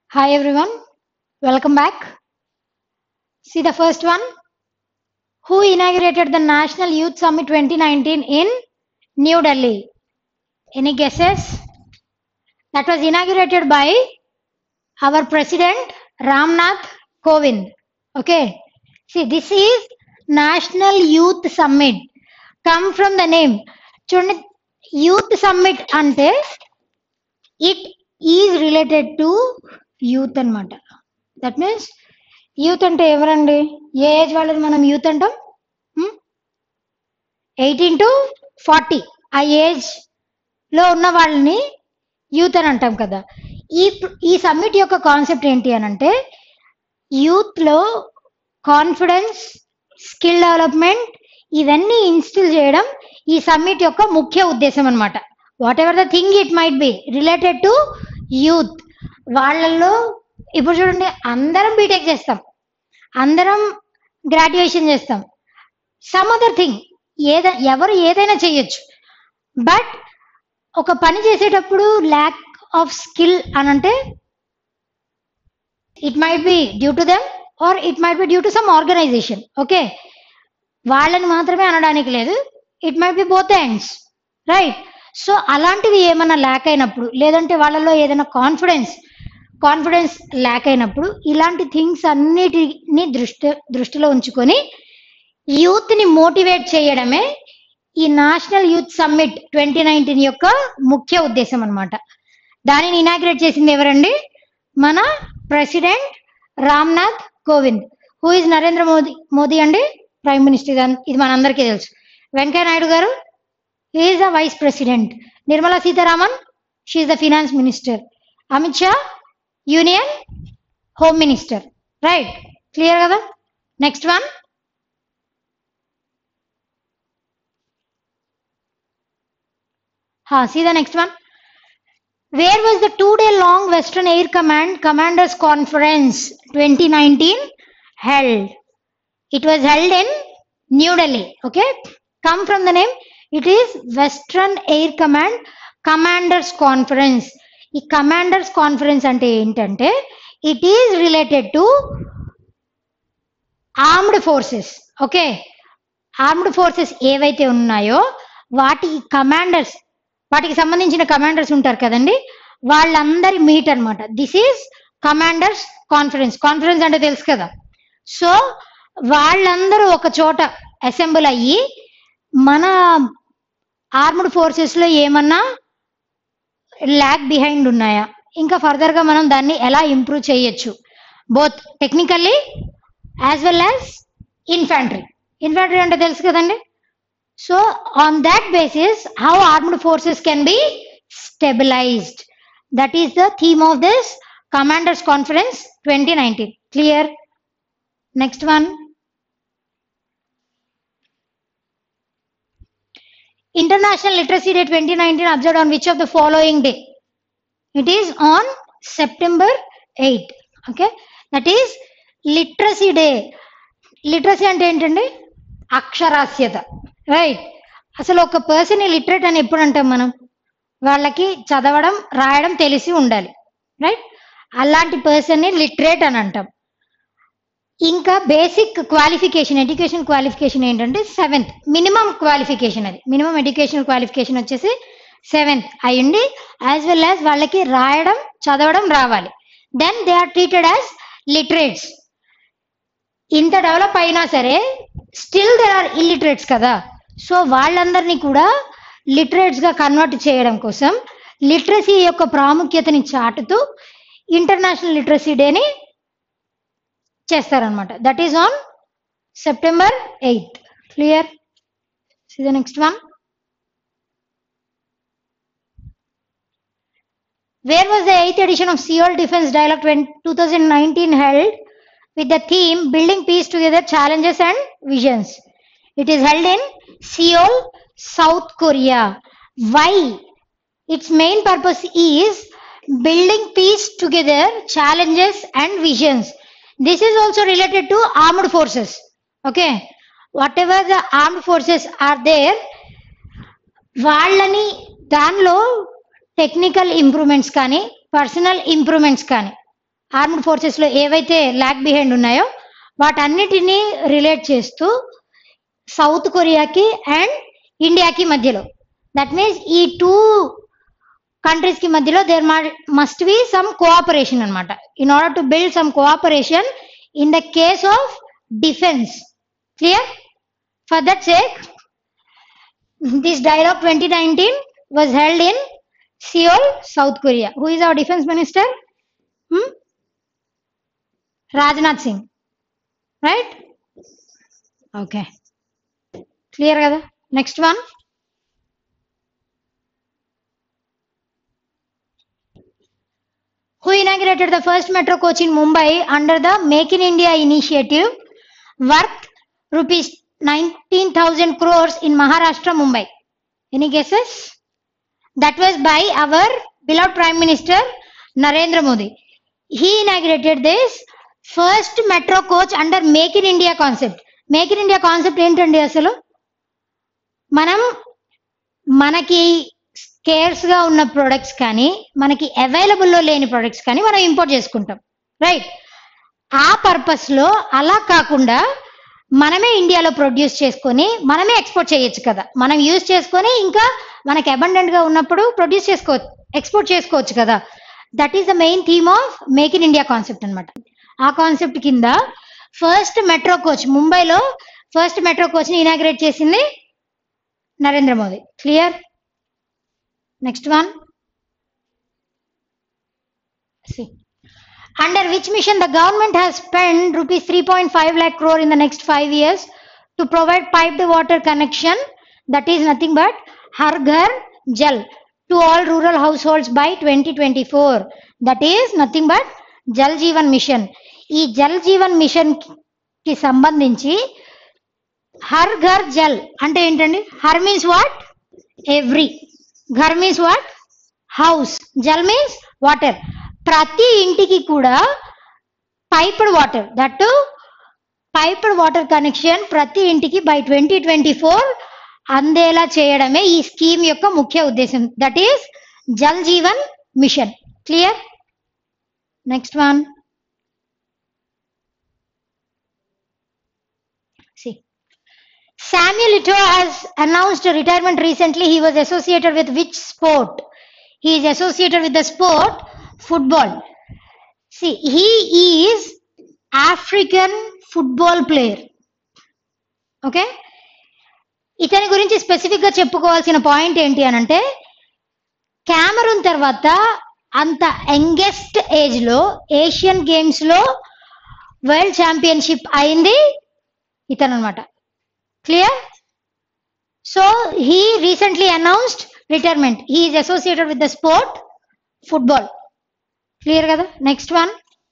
Hi everyone, welcome back. See the first one. Who inaugurated the National Youth Summit 2019 in New Delhi? Any guesses? That was inaugurated by our President Ramnath Kovind. Okay. See, this is National Youth Summit. Come from the name. చూడండి youth summit అంటే it is related to youth అన్నమాట that means youth అంటే ఎవరండి ఏ age వాళ్ళని మనం youth అంటాం eighteen to forty ఆ ఏజ్ లో ఉన్న వాళ్ళని యూత్ అని అంటాం కదా ఈ ఈ సమ్మిట్ యొక్క కాన్సెప్ట్ ఏంటి అని అంటే యూత్ లో కాన్ఫిడెన్స్ స్కిల్ డెవలప్మెంట్ ఇవన్నీ ఇన్స్టిల్ చేయడం ఈ సమ్మిట్ యొక్క ముఖ్య ఉద్దేశం అనమాట whatever the thing it might be related to youth వాళ్ళల్లో ఇప్పుడు చూడండి అందరం బీటెక్ చేస్తాం అందరం గ్రాడ్యుయేషన్ చేస్తాం సమ్ అదర్ థింగ్ ఏద ఎవరు ఏదైనా చేయొచ్చు బట్ ఒక పని చేసేటప్పుడు ల్యాక్ ఆఫ్ స్కిల్ అని అంటే it might be due to them or it might be due to some organisation okay వాళ్ళని మాత్రమే అనడానికి లేదు it might be both ends right so అలాంటివి ఏమైనా ల్యాక్ అయినప్పుడు లేదంటే వాళ్ళలో ఏదైనా కాన్ఫిడెన్స్ కాన్ఫిడెన్స్ ల్యాక్ అయినప్పుడు ఇలాంటి థింగ్స్ అన్నిటిని దృష్టి దృష్టిలో ఉంచుకొని యూత్ని మోటివేట్ చేయడమే ఈ national youth summit twenty nineteen యొక్క ముఖ్య ఉద్దేశం అనమాట దానిని ఇనాగ్రేట్ చేసింది ఎవరండి మన president Ramnath Kovind who is Narendra Modi Modi అండి ప్రైమ్ మినిస్టర్ ఇది అన్- ఇది మనందరికీ తెలుసు వెంకయ్య నాయుడు గారు is the vice president Nirmala Sitharaman she is the finance minister Amit Shah union home minister right clear కదా next one see the next one where was the two day long western air command commanders conference 2019 held it was held in new delhi okay come from the name it is western air command commanders conference ఈ commanders conference అంటే ఏంటంటే it is related to armed forces okay armed forces ఏవైతే ఉన్నాయో వాటి commanders వాటికి సంబంధించిన commanders ఉంటారు కదండి వాళ్ళందరి మీట్ అన్నమాట this is commanders conference conference అంటే తెలుసు కదా సో వాళ్ళందరూ ఒక చోట అసెంబ్ల్ అయ్యి మన ఆర్మ్డ్ ఫోర్సెస్ లో ఏమన్నా ల్యాక్ బిహైండ్ ఉన్నాయా ఇంకా ఫర్దర్ గా మనం దాన్ని ఎలా ఇంప్రూవ్ చేయొచ్చు both technically as well as infantry infantry అంటే తెలుసు కదండి so on that basis how armed forces can be stabilized that is the theme of this commanders conference 2019 clear next one international literacy day 2019 observed on which of the following day it is on september 8 okay that is literacy day literacy అంటే ఏంటండి అక్షరాస్యత right అసలు ఒక person literate అని ఎప్పుడు అంటాం మనం వాళ్ళకి చదవడం రాయడం తెలిసి ఉండాలి రైట్ అలాంటి పర్సన్ని లిటరేట్ అని అంటాం ఇంకా బేసిక్ క్వాలిఫికేషన్ ఎడ్యుకేషన్ క్వాలిఫికేషన్ ఏంటంటే సెవెంత్ మినిమం క్వాలిఫికేషన్ అది మినిమం ఎడ్యుకేషన్ క్వాలిఫికేషన్ వచ్చేసి సెవెంత్ అయ్యండి యాజ్ వెల్ యాజ్ వాళ్ళకి రాయడం చదవడం రావాలి then they are treated as literates ఇంత డెవలప్ అయినా సరే స్టిల్ దే ఆర్ ఇల్లిటరేట్స్ కదా సో వాళ్ళందరినీ కూడా లిటరేట్స్ గా కన్వర్ట్ చేయడం కోసం లిటరసీ యొక్క ప్రాముఖ్యతని చాటుతూ ఇంటర్నేషనల్ లిటరసీ డేని చేస్తారనమాట that is on September eighth clear the next one Where was the 8th edition of Seoul Defense Dialogue 20 2019 held with the theme Building Peace Together Challenges and Visions? It is held in Seoul, South Korea. Why? Its main purpose is building peace together, challenges and visions. This is also related to armed forces. Okay. Whatever the armed forces are there, వాళ్ళని దానిలో technical improvements కానీ personal improvements కానీ armed ఫోర్సెస్లో ఏవైతే lack behind ఉన్నాయో వాటన్నిటినీ relate చేస్తూ south కొరియాకి and ఇండియాకి మధ్యలో దట్ మీన్స్ ఈ టూ కంట్రీస్ కి మధ్యలో there must be some cooperation అనమాట in order to build some cooperation in the case of defence clear for that sake this dialogue twenty nineteen was held in Seoul South Korea who is our defence minister Rajnath Singh right okay clear కదా next one who inaugurated the first metro coach in Mumbai under the Make in India initiative worth rupees 19,000 crores in Maharashtra, Mumbai. Any guesses? That was by our beloved Prime Minister Narendra Modi. He inaugurated this first metro coach under Make in India concept. Make in India concept ఏంటండి అసలు మనం మనకి scares గా ఉన్న products కానీ మనకి available లో లేని ప్రొడక్ట్స్ కానీ మనం ఇంపోర్ట్ చేసుకుంటాం రైట్ ఆ పర్పస్ లో అలా కాకుండా మనమే ఇండియాలో ప్రొడ్యూస్ చేసుకొని మనమే ఎక్స్పోర్ట్ చేయొచ్చు కదా మనం యూజ్ చేసుకొని ఇంకా మనకి అబండెంట్ గా ఉన్నప్పుడు ప్రొడ్యూస్ చేసుకోవచ్చు ఎక్స్పోర్ట్ చేసుకోవచ్చు కదా that is the main theme of make in India concept అన్నమాట ఆ కాన్సెప్ట్ కింద ఫస్ట్ మెట్రో కోచ్ ముంబైలో ఫస్ట్ మెట్రో కోచ్ ని ఇనాగ్రేట్ చేసింది Narendra Modi clear Next one. See. Under which mission the government has spent rupees 3.5 lakh crore in the next five years to provide piped water connection that is nothing but Har Ghar Jal to all rural households by 2024. That is nothing but Jal Jeevan Mission. ఈ Jal Jeevan machine కి సంబంధించి her Ghar Jal అంటే ఏంటండి har means what every ghar means what house jal means water ప్రతి ఇంటికి కూడా piped water that piped water connection ప్రతి ఇంటికి బై ట్వంటీ ట్వంటీ ఫోర్ అందేలా చేయడమే ఈ స్కీమ్ యొక్క ముఖ్య ఉద్దేశం that is Jal Jeevan mission clear next one See. Samuel Eto'o has announced a retirement recently. He was associated with which sport? He is associated with the sport football. See, he is African football player. Okay ఇతని గురించి specific గా చెప్పుకోవాల్సిన point ఏంటి అని అంటే Cameroon తర్వాత అంత youngest age లో ఏషియన్ గేమ్స్ లో వరల్డ్ ఛాంపియన్షిప్ అయింది ఇతను అనమాట clear so he recently announced retirement he is associated with the sport football clear కదా next one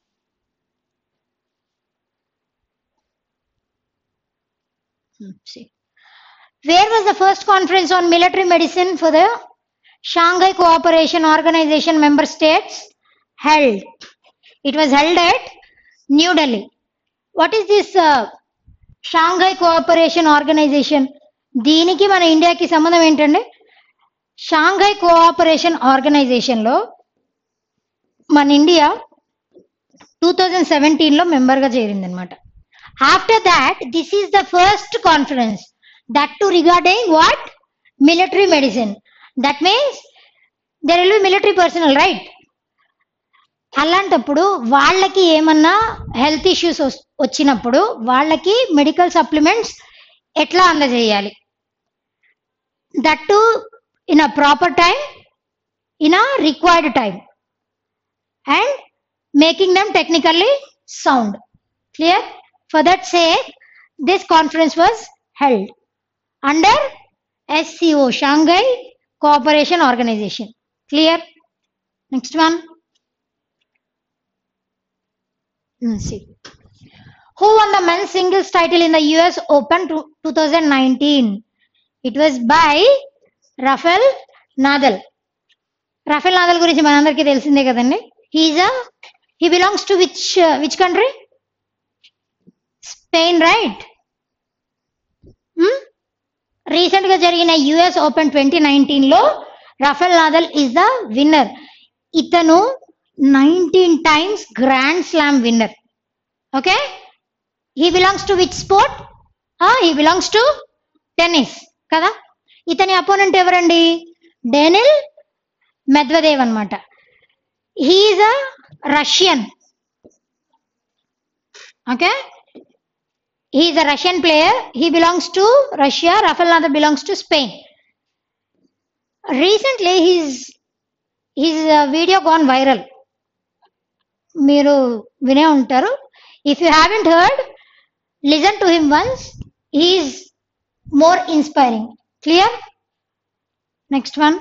where was the first conference on military medicine for the Shanghai cooperation organisation member states held it was held at New Delhi what is this Shanghai cooperation organisation దీనికి మన ఇండియాకి సంబంధం ఏంటండి Shanghai cooperation ఆర్గనైజేషన్లో మన India two thousand సెవెంటీన్లో మెంబర్గా చేరిందనమాట after that this is the first conference that to regarding what military medicine that means there will be military personnel right అలాంటప్పుడు వాళ్ళకి ఏమన్నా హెల్త్ ఇష్యూస్ వచ్చినప్పుడు వాళ్ళకి మెడికల్ సప్లిమెంట్స్ ఎట్లా అందజేయాలి that to in a proper time in a required time and making them technically sound clear for that say this conference was held under SCO Shanghai cooperation organisation clear next one see. Who won the men's singles title in the US Open to 2019? It was by Rafael Nadal. Rafael Nadal గురించి మనందరికీ తెలిసిందే కదండి he's a he belongs to which which country Spain right recent గా జరిగిన US open twenty nineteen లో Rafael Nadal is the winner ఇతను 19 times Grand Slam winner. Okay? He belongs to which sport? Ah, he belongs to tennis. కదా ఇతని opponent ఎవరండి Daniil Medvedev అనమాట he's a Russian okay he's a Russian player he belongs to Russia Rafael Nadal belongs to Spain recently he's he's video gone viral మీరు వినే ఉంటారు if you haven't heard listen to him once he's more inspiring clear next one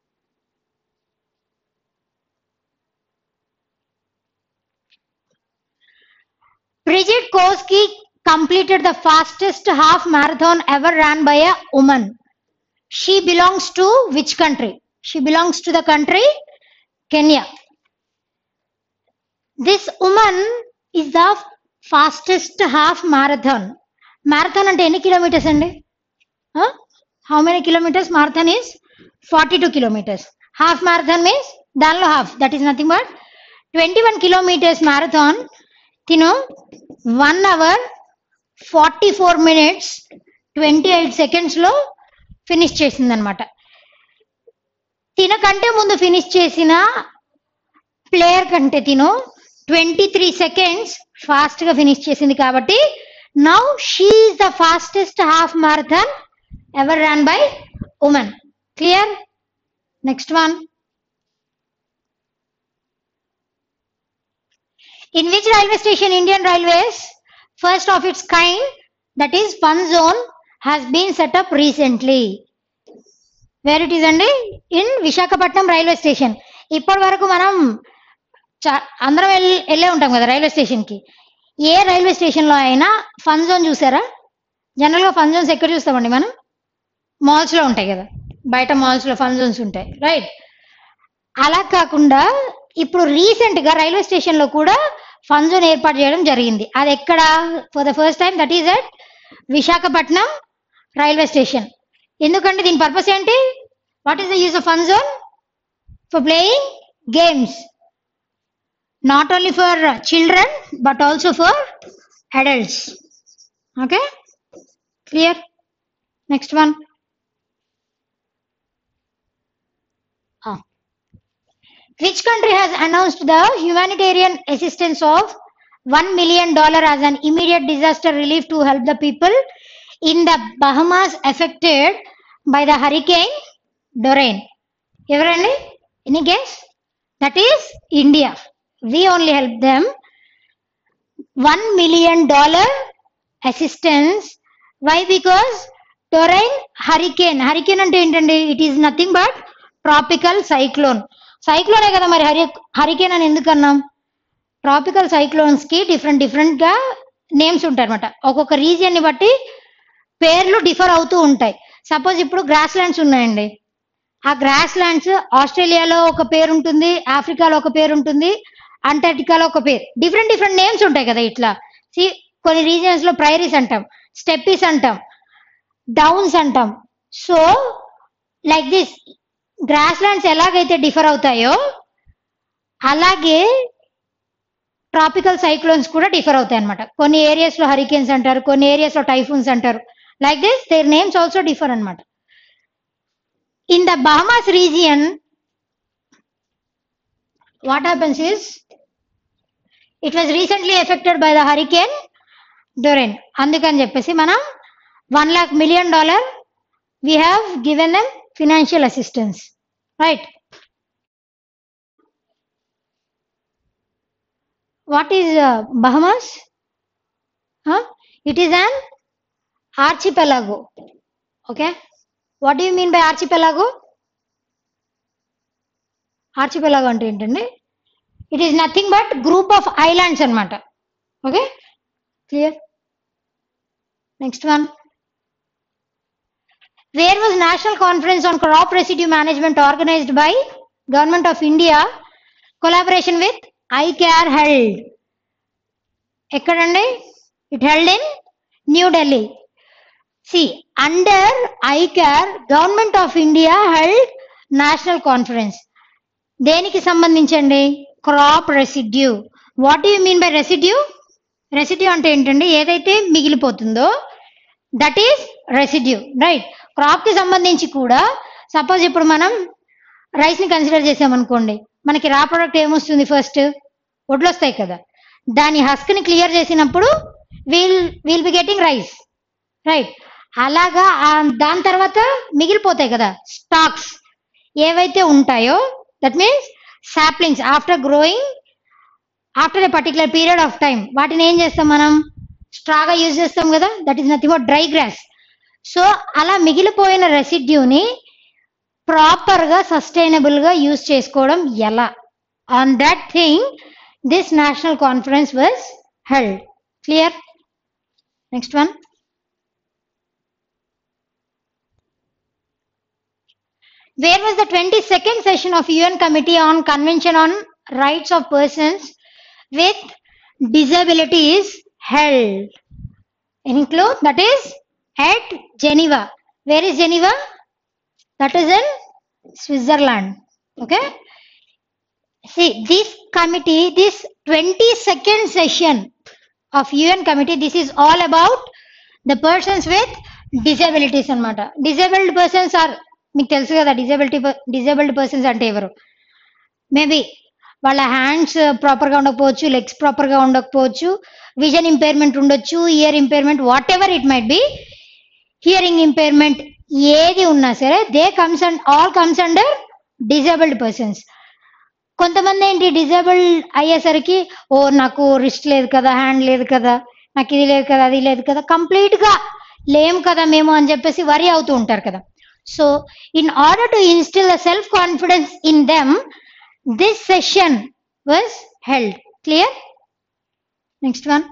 Bridget Koski completed the fastest half marathon ever ran by a woman. She belongs to which country? She belongs to the country Kenya. This woman is the fastest half marathon. Marathon అంటే ఎన్ని kilometres అండి how many kilometres marathon is forty two kilometres half marathon means దానిలో half that is nothing but twenty one kilometres marathon తిను one hour forty four minutes twenty eight సెకండ్స్లో finish చేసిందనమాట తినకంటే ముందు finish చేసిన ప్లేయర్ కంటే తిను ట్వంటీ త్రీ సెకండ్స్ ఫాస్ట్గా ఫినిష్ చేసింది కాబట్టి now she's the fastest half marathon ever run by women clear next one In which railway station Indian Railways, first of its kind, that is fun zone, has been set up recently? Where it is అండి in Visakhapatnam railway station ఇప్పటి వరకు మనం చా- అందరం వెళ్ళి వెళ్ళే ఉంటాం కదా రైల్వే స్టేషన్కి ఏ రైల్వే స్టేషన్లో అయినా ఫన్ జోన్ చూసారా జనరల్గా ఫన్ జోన్స్ ఎక్కడ చూస్తామండి మనం మాల్స్లో ఉంటాయి కదా బయట మాల్స్లో ఫన్ జోన్స్ ఉంటాయి రైట్ అలా కాకుండా ఇప్పుడు రీసెంట్ గా రైల్వే స్టేషన్ లో కూడా ఫన్ జోన్ ఏర్పాటు చేయడం జరిగింది అది ఎక్కడ for the first time that is at Visakhapatnam railway station ఎందుకంటే దీని పర్పస్ ఏంటి what is the use of fun zone for playing games not only for children but also for adults okay clear next one Which country has announced the humanitarian assistance of $1 million as an immediate disaster relief to help the people in the Bahamas affected by the hurricane Dorian? ఎవరండి any guess that is India we only help them one million dollar assistance why because Dorian hurricane hurricane అంటే ఏంటండి it is nothing but tropical cyclone సైక్లోనే కదా మరి హరి hurricane అని ఎందుకు అన్నాం ట్రాపికల్ సైక్లోన్స్ కి డిఫరెంట్ డిఫరెంట్ గా నేమ్స్ ఉంటాయి అనమాట ఒక్కొక్క రీజియన్ ని బట్టి పేర్లు డిఫర్ అవుతూ ఉంటాయి సపోజ్ ఇప్పుడు గ్రాస్ ల్యాండ్స్ ఉన్నాయండి ఆ గ్రాస్ ల్యాండ్స్ ఆస్ట్రేలియాలో ఒక పేరు ఉంటుంది ఆఫ్రికాలో ఒక పేరు ఉంటుంది అంటార్టికాలో ఒక పేరు డిఫరెంట్ డిఫరెంట్ నేమ్స్ ఉంటాయి కదా ఇట్లా See, కొన్ని రీజియన్స్ లో ప్రైరీస్ అంటాం స్టెప్పీస్ అంటాం డౌన్స్ అంటాం so like this grasslands ఎలాగైతే డిఫర్ అవుతాయో అలాగే ట్రాపికల్ సైక్లోన్స్ కూడా డిఫర్ అవుతాయి అనమాట కొన్ని ఏరియాస్ లో హరికేన్స్ అంటారు కొన్ని ఏరియాస్ లో టైఫూన్స్ అంటారు like this their names also differ అనమాట in the Bahamas region what happens is it was recently affected by the hurricane Dorian అందుకని చెప్పేసి మనం one lakh million dollar we have given them financial assistance right what is uh, bahamas huh? it is an archipelago okay what do you mean by archipelago archipelago అంటే ఏంటండి it is nothing but group of islands అన్నమాట okay clear next one where was national conference on crop residue management organised by government of India collaboration with ICAR held ఎక్కడండి it held in new Delhi see under ICAR government of India held national conference దేనికి సంబంధించండి crop residue what you mean by residue residue అంటే ఏంటండి ఏదైతే మిగిలిపోతుందో that is residue right crop కి సంబంధించి కూడా సపోజ్ ఇప్పుడు మనం రైస్ ని కన్సిడర్ చేసామనుకోండి మనకి రా ప్రొడక్ట్ ఏమొస్తుంది ఫస్ట్ వడ్లు వస్తాయి కదా దాని హస్క్ ని క్లియర్ చేసినప్పుడు we'll will be getting rice right అలాగా ఆ దాని తర్వాత మిగిలిపోతాయి కదా స్టాక్స్ ఏవైతే ఉంటాయో that means saplings after growing after a particular period of time వాటిని ఏం చేస్తాం మనం స్ట్రాగా యూజ్ చేస్తాం కదా that is nothing but dry grass so అలా మిగిలిపోయిన రెసిడ్యూని ప్రాపర్ గా సస్టైనబుల్ గా యూజ్ చేసుకోవడం ఎలా on that thing this national conference was held clear next one where was the 22nd session of UN Committee on Convention on Rights of Persons with Disabilities held? Any clue? That is at Geneva. Where is Geneva? That is in Switzerland. Okay. See, this committee, this 22nd session of UN committee, this is all about the persons with disabilities అన్నమాట disabled persons are మీకు తెలుసు కదా disability disabled persons అంటే ఎవరు maybe వాళ్ళ hands ప్రాపర్గా ఉండకపోవచ్చు legs ప్రాపర్గా ఉండకపోవచ్చు విజన్ ఇంపైర్మెంట్ ఉండొచ్చు ear impairment whatever it might be hearing impairment ఏది ఉన్నా సరే they comes and all comes under disabled persons కొంతమంది ఏంటి డిజేబుల్ అయ్యేసరికి ఓ నాకు రిస్ట్ లేదు కదా హ్యాండ్ లేదు కదా నాకు ఇది లేదు కదా అది లేదు కదా కంప్లీట్ గా లేం కదా మేము అని చెప్పేసి వరి అవుతూ ఉంటారు కదా so in order to instil the self confidence in them this session was held clear next one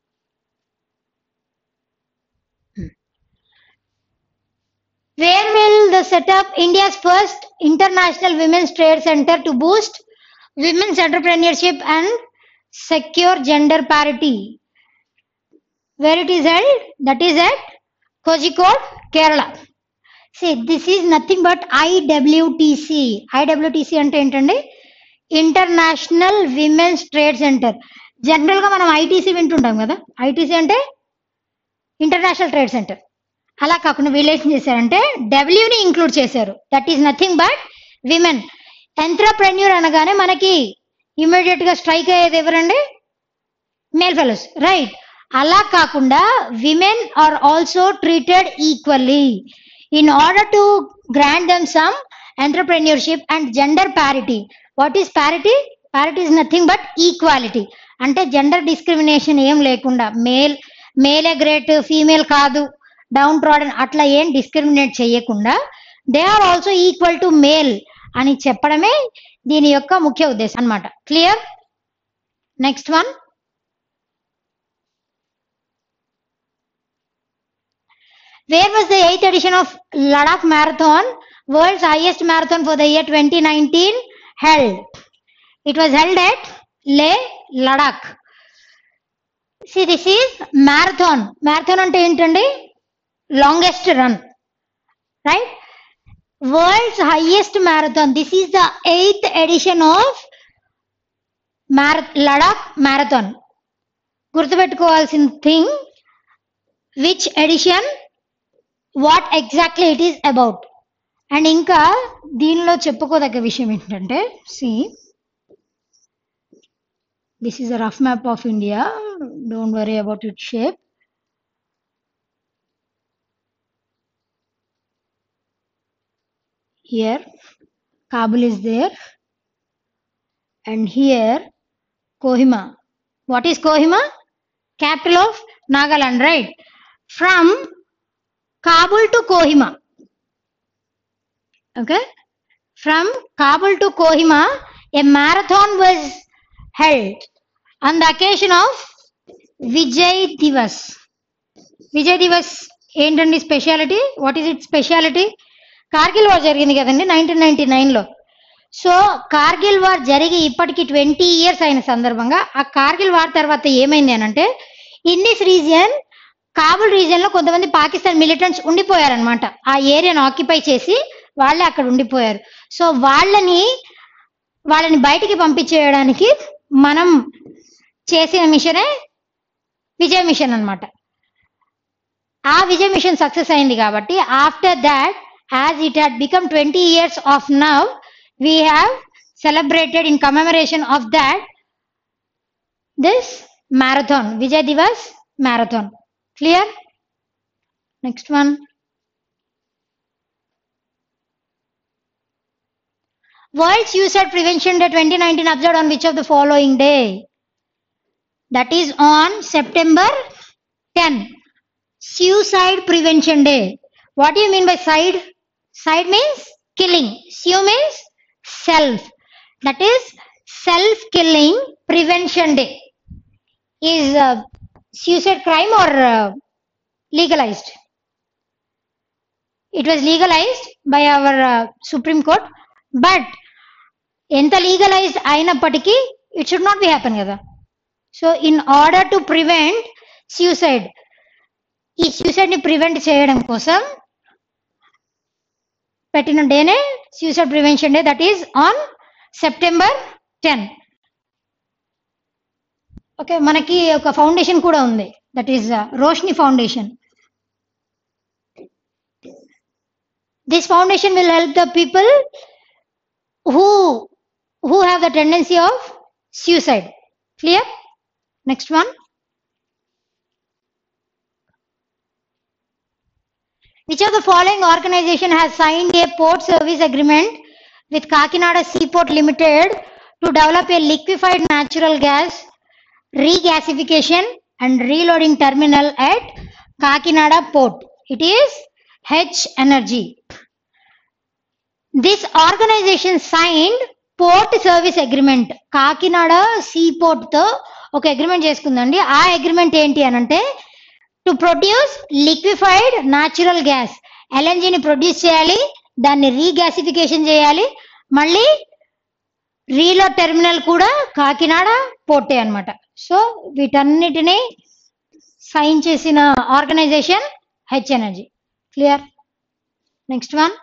Where will the set up India's first international women's trade center to boost women's entrepreneurship and secure gender parity? Where it is held? That is at Kozhikode, Kerala. See, this is nothing but IWTC. IWTC అంటే ఏంటండి international women's trade centre general గా మనం ITC వింటుంటాం కదా ITC అంటే international trade centre అలా కాకుండా వీళ్ళు ఏం చేశారంటే డబ్ల్యూని ఇంక్లూడ్ చేశారు that is nothing but women entrepreneur అనగానే మనకి ఇమీడియట్ గా స్ట్రైక్ అయ్యేది ఎవరండి మేల్ ఫెలోస్ రైట్ అలా కాకుండా women are also treated equally in order to grant them some entrepreneurship and gender parity what is parity parity is nothing but equality అంటే gender discrimination ఏం లేకుండా మేల్ మేలే great female కాదు downtrodden అట్లా ఏం discriminate చేయకుండా they are also equal to male అని చెప్పడమే దీని యొక్క ముఖ్య ఉద్దేశం అన్నమాట clear next one Where was the 8th edition of Ladakh Marathon, world's highest marathon for the year 2019, held? It was held at Leh, Ladakh. See, this is marathon. Marathon అంటే ఏంటండి longest run right world's highest marathon this is the eighth edition of మ్యార Ladakh marathon గుర్తుపెట్టుకోవాల్సిన thing which edition what exactly it is about and ఇంకా దీనిలో చెప్పుకోదగ్గ విషయం ఏంటంటే see this is a rough map of India don't worry about it shape here kabul is there and here kohima what is kohima capital of nagaland right from kabul to kohima okay from kabul to kohima a marathon was held on the occasion of vijay divas Vijay Divas ఏంటండి speciality what is it speciality Kargil war జరిగింది కదండి nineteen ninety నైన్లో so Kargil war జరిగి ఇప్పటికి twenty years అయిన సందర్భంగా ఆ Kargil war తర్వాత ఏమైంది అని అంటే in this region Kabul region లో కొంతమంది పాకిస్తాన్ మిలిటెంట్స్ ఉండిపోయారనమాట ఆ ఏరియాను ఆక్యుపై చేసి వాళ్ళే అక్కడ ఉండిపోయారు సో వాళ్ళని వాళ్ళని బయటికి పంపించేయడానికి మనం చేసిన మిషనే విజయ్ మిషన్ అన్నమాట ఆ విజయ్ మిషన్ సక్సెస్ అయింది కాబట్టి after that as it had become twenty years of now we have celebrated in commemoration of that this marathon Vijay Divas marathon clear next one World Suicide Prevention Day 2019 observed on which of the following day? That is on September 10. Suicide Prevention Day. What do you mean by side? Side means killing. Su means self. That is self killing prevention day. Is uh, suicide crime or uh, legalized? It was legalized by our uh, Supreme Court, but ఎంత legalise అయినప్పటికీ it should not be happen కదా so in order to prevent suicide ఈ suicide ని prevent చేయడం కోసం పెట్టిన డేనే suicide prevention day that is on September ten okay మనకి ఒక ఫౌండేషన్ కూడా ఉంది that is Roshni foundation this foundation will help the people who who have the tendency of suicide clear next one which of the following organization has signed a port service agreement with kakinada seaport limited to develop a liquefied natural gas regasification and reloading terminal at kakinada port it is h energy this organisation signed port service agreement Kakinada seaport తో ఒక agreement చేసుకుందండి ఆ అగ్రిమెంట్ ఏంటి అని అంటే to produce liquefied natural gas ఎల్ఎన్జిని produce చేయాలి దాన్ని రీగ్యాసిఫికేషన్ చేయాలి మళ్ళీ రీలోడ్ టెర్మినల్ కూడా కాకినాడ పోర్టే అన్నమాట సో వీటన్నిటిని సైన్ చేసిన organisation H energy clear next one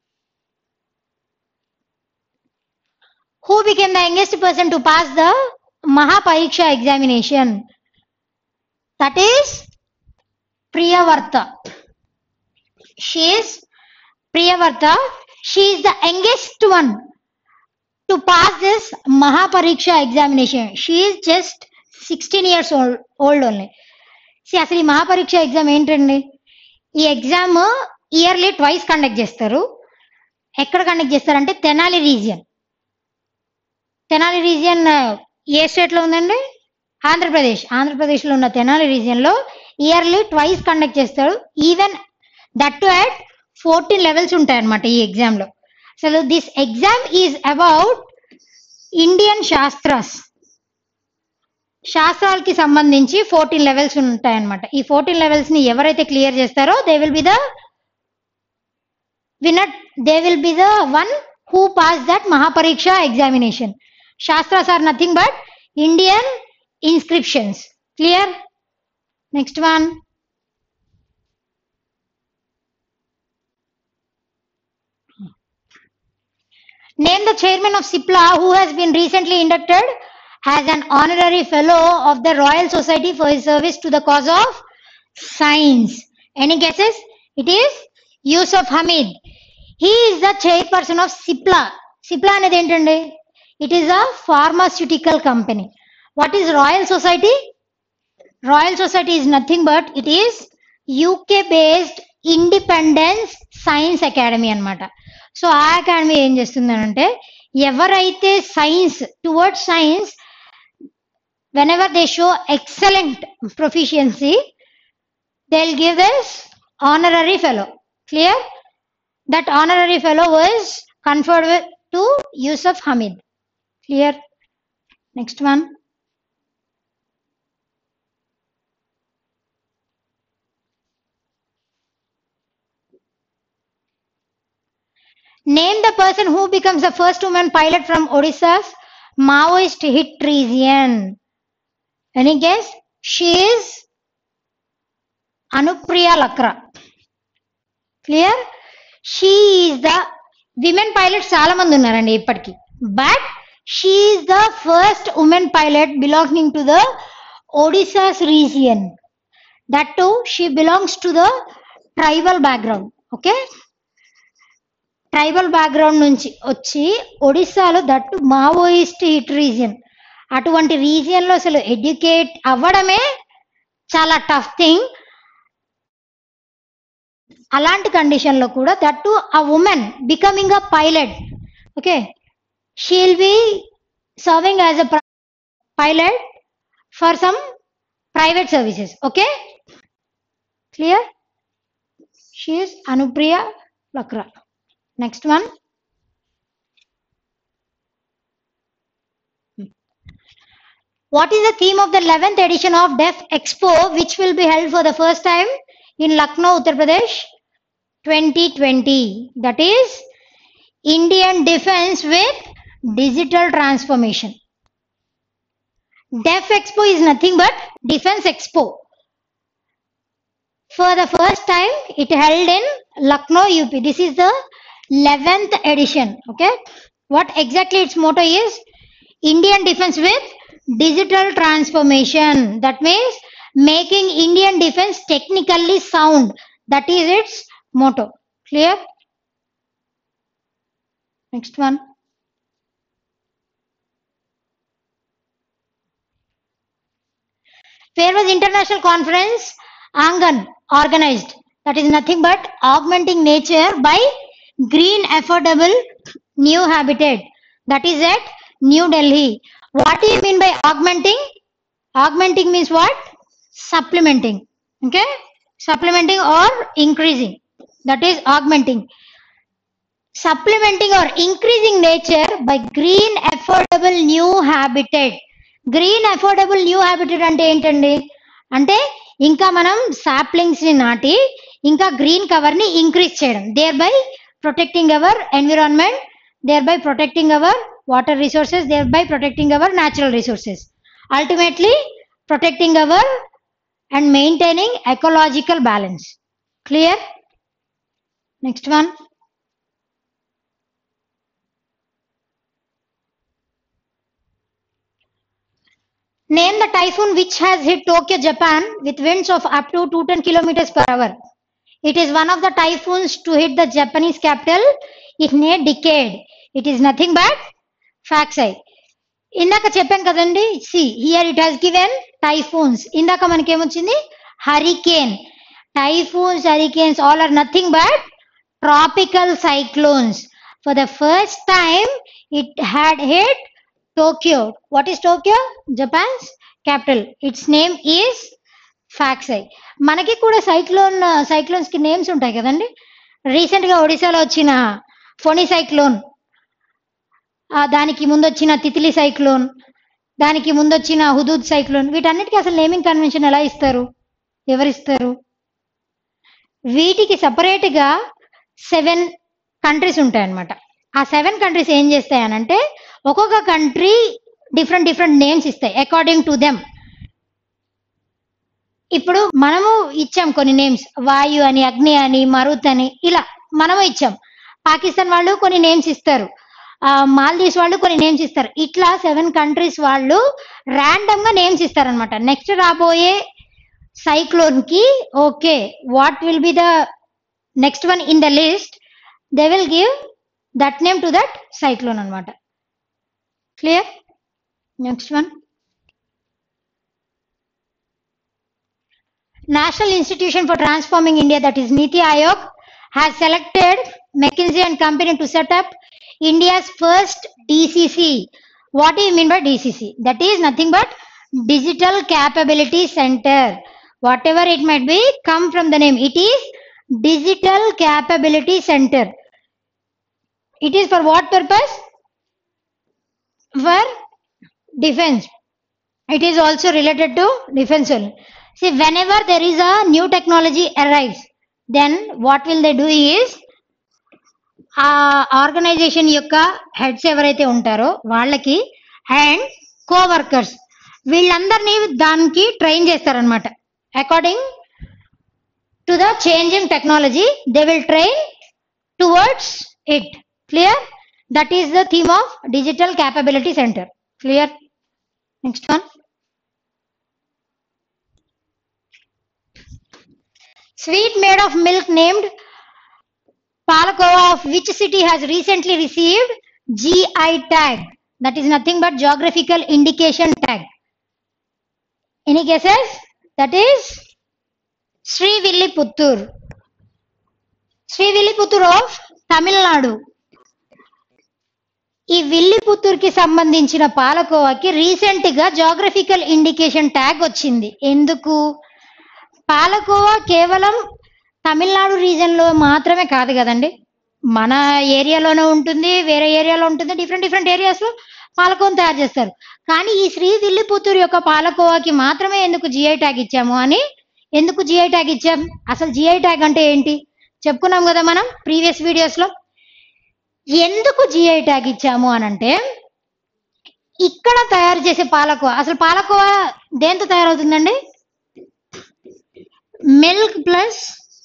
who became the youngest person to pass the Mahapariksha examination? That is Priyavarta. She is Priyavarta. She is the youngest one to pass this Mahapariksha examination. She is just 16 years old, old only. See, అసలు ఈ మహాపరీక్ష exam ఏంటండి ఈ exam yearly twice conduct చేస్తారు ఎక్కడ conduct చేస్తారంటే Tenali region Tenali region ఏ state లో ఉందండి ఆంధ్రప్రదేశ్ ఆంధ్రప్రదేశ్ లో ఉన్న తెనాలి రీజియన్ లో ఇయర్లీ ట్వైస్ కండక్ట్ చేస్తాడు even that to at fourteen levels ఉంటాయి అనమాట ఈ ఎగ్జామ్ లో అసలు this exam is about Indian shastras శాస్త్రాలకి సంబంధించి ఫోర్టీన్ లెవెల్స్ ఉంటాయన్నమాట ఈ ఫోర్టీన్ లెవెల్స్ ని ఎవరైతే క్లియర్ చేస్తారో they will be the winner they will be the one who pass that Mahapariksha examination Shastras are nothing but Indian inscriptions. Clear? Next one. Name the chairman of SIPLA who has been recently inducted as an honorary fellow of the Royal Society for his service to the cause of science. Any guesses? It is Yusuf Hamid. He is the chairperson of SIPLA. SIPLA అనేది ఏంటండి it is a pharmaceutical company what is Royal Society Royal Society is nothing but it is UK based independence science academy అన్నమాట so ఆ academy ఏం చేస్తుందనంటే ఎవరైతే science towards science whenever they show excellent proficiency they will give this honorary fellow clear that honorary fellow was conferred to Yusuf Hamied Clear? Next one. Name the person who becomes the first woman pilot from Odisha's Maoist hit region. Any guess? She is Anupriya Lakra. Clear? She is the women pilots చాలా మంది ఉన్నారండి ఇప్పటికి but she is the first woman pilot belonging to the odissa's region that too she belongs to the tribal background okay tribal background నుంచి వచ్చి ఒడిస్సాలో that Maoist hit region అటువంటి region లో అసలు ఎడ్యుకేట్ అవ్వడమే చాలా టఫ్ థింగ్ అలాంటి condition లో కూడా that a women becoming a pilot okay she'll be serving as a pilot for some private services okay clear she's Anupriya Lakra next one What is the theme of the 11th edition of Deaf Expo, which will be held for the first time in Lucknow, Uttar Pradesh 2020? That is Indian Defense with Digital Transformation. Deaf Expo is nothing but Defense Expo. For the first time, it held in Lucknow, UP. This is the 11th edition. Okay. What exactly its motto is? Indian defense with digital transformation. That means making Indian defense technically sound. That is its motto. Clear? Next one. Where was international conference? Angan organized. That is nothing but augmenting nature by green affordable new habitat. That is at New Delhi. What do you mean by augmenting? Augmenting means what? Supplementing. Okay? Supplementing or increasing. That is augmenting. Supplementing or increasing nature by green affordable new habitat. Green affordable new habitat అంటే ఏంటండి అంటే ఇంకా మనం saplings ని నాటి ఇంకా green cover ని increase చేయడం thereby protecting our environment thereby protecting our water resources thereby protecting our natural resources ultimately protecting our and maintaining ecological balance clear next one Name the typhoon which has hit Tokyo, Japan with winds of up to 210 kilometers per hour. It is one of the typhoons to hit the Japanese capital in a decade. It is nothing but Faxai. ఇందాక చెప్పాను కదండి see here it has given typhoons ఇందాక మనకి ఏమొచ్చింది hurricane typhoons hurricanes all are nothing but tropical cyclones for the first time it had hit Tokyo what is Tokyo Japan's capital its name is Faxai మనకి కూడా cyclone cyclones కి names ఉంటాయి కదండి recent గా ఒడిశాలో వచ్చిన ఫొని సైక్లోన్ దానికి ముందు వచ్చిన తితిలి సైక్లోన్ దానికి ముందు వచ్చిన హుదూద్ సైక్లోన్ వీటన్నిటికీ అసలు నేమింగ్ కన్వెన్షన్ ఎలా ఇస్తారు ఎవరిస్తారు వీటికి సపరేట్ గా సెవెన్ కంట్రీస్ ఉంటాయన్నమాట ఆ సెవెన్ కంట్రీస్ ఏం చేస్తాయనంటే ఒక్కొక్క కంట్రీ డిఫరెంట్ డిఫరెంట్ నేమ్స్ ఇస్తాయి అకార్డింగ్ టు దెమ్ ఇప్పుడు మనము ఇచ్చాం కొన్ని నేమ్స్ వాయు అని అగ్ని అని మరుత్ అని ఇలా మనము ఇచ్చాం పాకిస్తాన్ వాళ్ళు కొన్ని నేమ్స్ ఇస్తారు మాల్దీవ్స్ వాళ్ళు కొన్ని నేమ్స్ ఇస్తారు ఇట్లా సెవెన్ కంట్రీస్ వాళ్ళు ర్యాండమ్ గా నేమ్స్ ఇస్తారనమాట నెక్స్ట్ రాబోయే సైక్లోన్ కి okay what will be the next one in the list they will give that name to that cyclone అనమాట clear next one National Institution for Transforming India, that is Niti Aayog, has selected McKinsey and Company to set up India's first DCC. What do you mean by DCC? That is nothing but Digital Capability Center. Whatever it might be, come from the name. It is Digital Capability Center. It is for what purpose? For defense. It is also related to defense only. See, whenever there is a new technology arrives, then what will they do is ఆ organisation యొక్క heads ఎవరైతే ఉంటారో వాళ్ళకి and co workers వీళ్ళందరినీ దానికి train చేస్తారనమాట according to the changing technology they will train towards it clear That is the theme of Digital Capability Center. Clear? Next one. Sweet made of milk named Palakova of which city has recently received GI tag? That is nothing but geographical indication tag. Any guesses? That is Srivilliputtur. Srivilliputtur of Tamil Nadu. ఈ విల్లిపుత్తూరుకి సంబంధించిన పాలకోవాకి recent గా geographical indication tag వచ్చింది ఎందుకు పాలకోవా కేవలం Tamil Nadu reason లో మాత్రమే కాదు కదండి మన ఏరియాలోనే ఉంటుంది వేరే ఏరియాలో ఉంటుంది డిఫరెంట్ డిఫరెంట్ ఏరియాస్ లో పాలకోవని తయారు చేస్తారు కానీ ఈ శ్రీ విల్లిపుత్తూరు యొక్క పాలకోవాకి మాత్రమే ఎందుకు జిఐ ట్యాగ్ ఇచ్చాము అని ఎందుకు జిఐ ట్యాగ్ ఇచ్చాం అసలు జిఐ ట్యాగ్ అంటే ఏంటి చెప్పుకున్నాం కదా మనం ప్రీవియస్ వీడియోస్ లో ఎందుకు జిఐ ట్యాగ్ ఇచ్చాము అని అంటే ఇక్కడ తయారు చేసే పాలకోవా అసలు పాలకోవా దేంతో తయారవుతుందండి మిల్క్ ప్లస్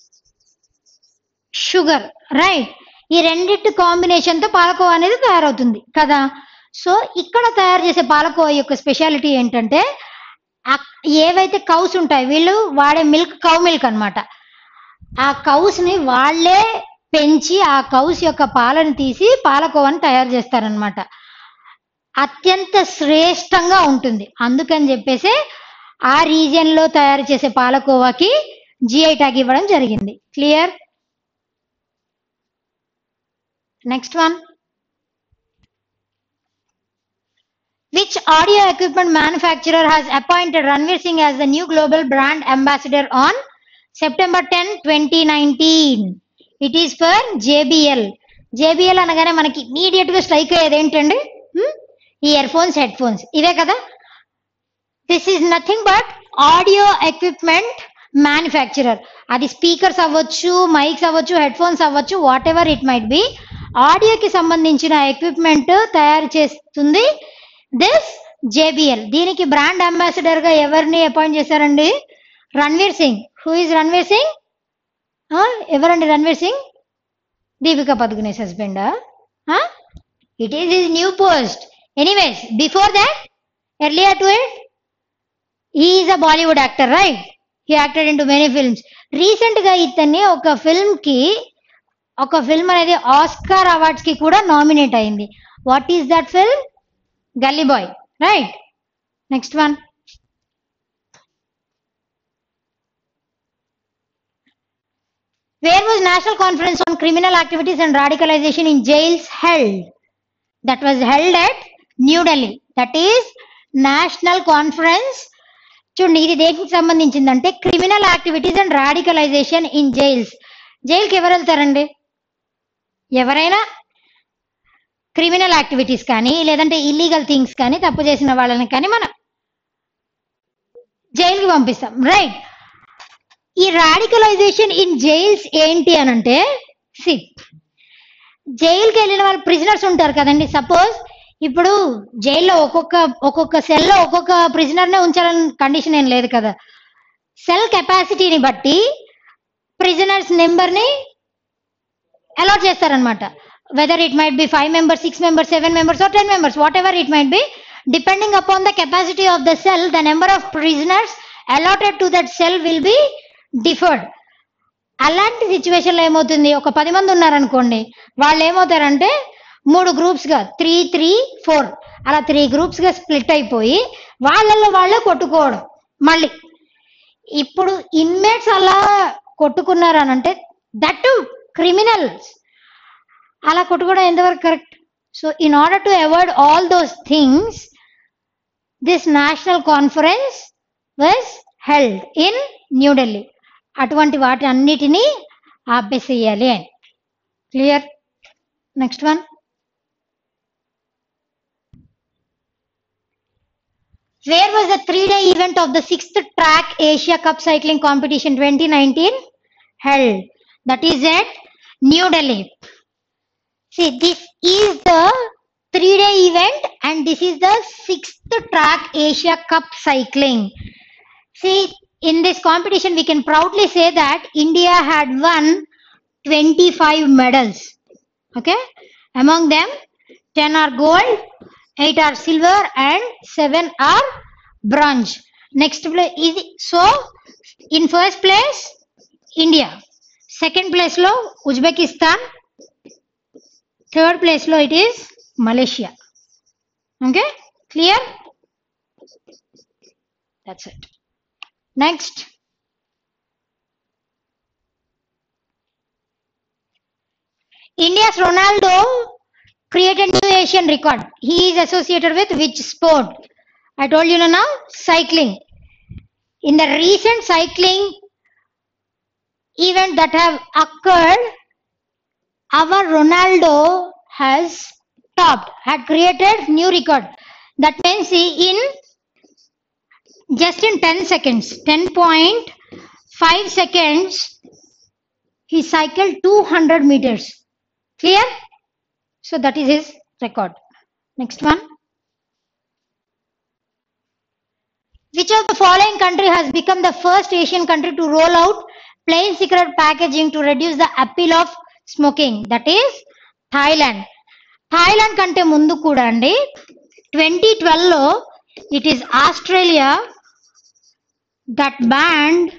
షుగర్ రైట్ ఈ రెండిటి కాంబినేషన్ తో పాలకోవా అనేది తయారవుతుంది కదా సో ఇక్కడ తయారు చేసే పాలకోవా యొక్క స్పెషాలిటీ ఏంటంటే ఆ- ఏవైతే కౌస్ ఉంటాయి వీళ్ళు వాడే మిల్క్ కౌ మిల్క్ అన్నమాట ఆ కౌస్ ని వాళ్ళే పెంచి ఆ కౌస్ యొక్క పాలను తీసి పాలకోవాని తయారు చేస్తారనమాట అత్యంత శ్రేష్టంగా ఉంటుంది అందుకని చెప్పేసి ఆ రీజియన్ లో తయారు చేసే పాలకోవాకి జిఐ ట్యాగ్ ఇవ్వడం జరిగింది clear next one Which audio equipment manufacturer has appointed Ranveer Singh as the new global brand ambassador on September 10, 2019? It is for JBL. JBL అనగానే మనకి ఇమీడియట్ గా స్ట్రైక్ అయ్యేది ఏంటండి Hmm? ఈ ఇయర్ ఫోన్స్ హెడ్ ఫోన్స్ ఇవే కదా this is nothing but audio equipment manufacturer అది speakers అవ్వచ్చు మైక్స్ అవ్వచ్చు హెడ్ ఫోన్స్ అవ్వచ్చు whatever it might be ఆడియోకి సంబంధించిన ఎక్విప్మెంట్ తయారు చేస్తుంది దిస్ జేబిఎల్ దీనికి బ్రాండ్ అంబాసిడర్ గా ఎవరిని అపాయింట్ చేశారండి రణ్వీర్ సింగ్ హూ ఇస్ రణ్వీర్ సింగ్ ఆ, ఎవరండి రణ్వీర్ సింగ్ దీపికా పదుకునే హస్బెండా it is his new post anyways before that earlier to it he is a Bollywood actor right he acted in too many films recent గా ఇతన్ని ఒక ఫిల్మ్ కి ఒక ఫిల్మ్ అనేది ఆస్కార్ అవార్డ్స్ కి కూడా నామినేట్ అయింది what is that film Gully Boy right next one Where was National Conference on Criminal Activities and Radicalization in Jails held? That was held at New Delhi. That is National Conference. చూడండి ఇది దేనికి సంబంధించిందంటే criminal activities and radicalisation in jails జైలుకి ఎవరు వెళ్తారండి ఎవరైనా criminal activities కానీ లేదంటే ఇల్లీగల్ థింగ్స్ కానీ తప్పు చేసిన వాళ్ళని కానీ మనం జైలుకి పంపిస్తాం రైట్ ఈ రాడికలైజేషన్ ఇన్ జైల్స్ ఏంటి అని అంటే సి జైలుకి వెళ్ళిన వాళ్ళు ప్రిజనర్స్ ఉంటారు కదండి సపోజ్ ఇప్పుడు జైల్లో ఒక్కొక్క ఒక్కొక్క సెల్లో ఒక్కొక్క ప్రిజనర్నే ఉంచాలని కండిషన్ ఏం లేదు కదా సెల్ కెపాసిటీని బట్టి ప్రిజనర్స్ నెంబర్ని అలాట్ చేస్తారనమాట whether it might be five members six members seven members or ten members whatever it might be depending upon the capacity of the cell the number of prisoners allotted to that cell will be differed అలాంటి సిచ్యువేషన్లో ఏమవుతుంది ఒక పది మంది ఉన్నారనుకోండి వాళ్ళు ఏమవుతారంటే మూడు groups గా త్రీ త్రీ ఫోర్ అలా త్రీ గ్రూప్స్ గా స్ప్లిట్ అయిపోయి వాళ్ళల్లో వాళ్ళే కొట్టుకోవడం మళ్ళీ ఇప్పుడు ఇన్మేట్స్ అలా కొట్టుకున్నారు అని అంటే దట్ క్రిమినల్స్ అలా కొట్టుకోవడం ఎంతవరకు correct so in order to avoid all those things this national conference was held in New Delhi అటువంటి వాటి అన్నిటినీ ఆపేసేయాలి అని clear next one Where was the three-day event of the sixth track Asia Cup Cycling Competition 2019 held? That is at New Delhi. See, this is the three-day event and this is the sixth track Asia Cup Cycling. See, in this competition, we can proudly say that India had won 25 medals. Okay, among them 10 are gold 8 are silver and 7 are bronze next place ఇది so in first place india second place లో Uzbekistan third place లో it is Malaysia okay clear that's it next India's Ronaldo created new Asian record. He is associated with which sport? I told you now, cycling. In the recent cycling event that have occurred, our Ronaldo has topped, had created new record. That means he in just in 10 seconds, 10.5 seconds, he cycled 200 meters. Clear? So that is his record. Next one. Which of the following country has become the first Asian country to roll out plain cigarette packaging to reduce the appeal of smoking? That is Thailand. Thailand కంటే ముందు కూడా అండి twenty ట్వెల్వ్లో it is Australia that banned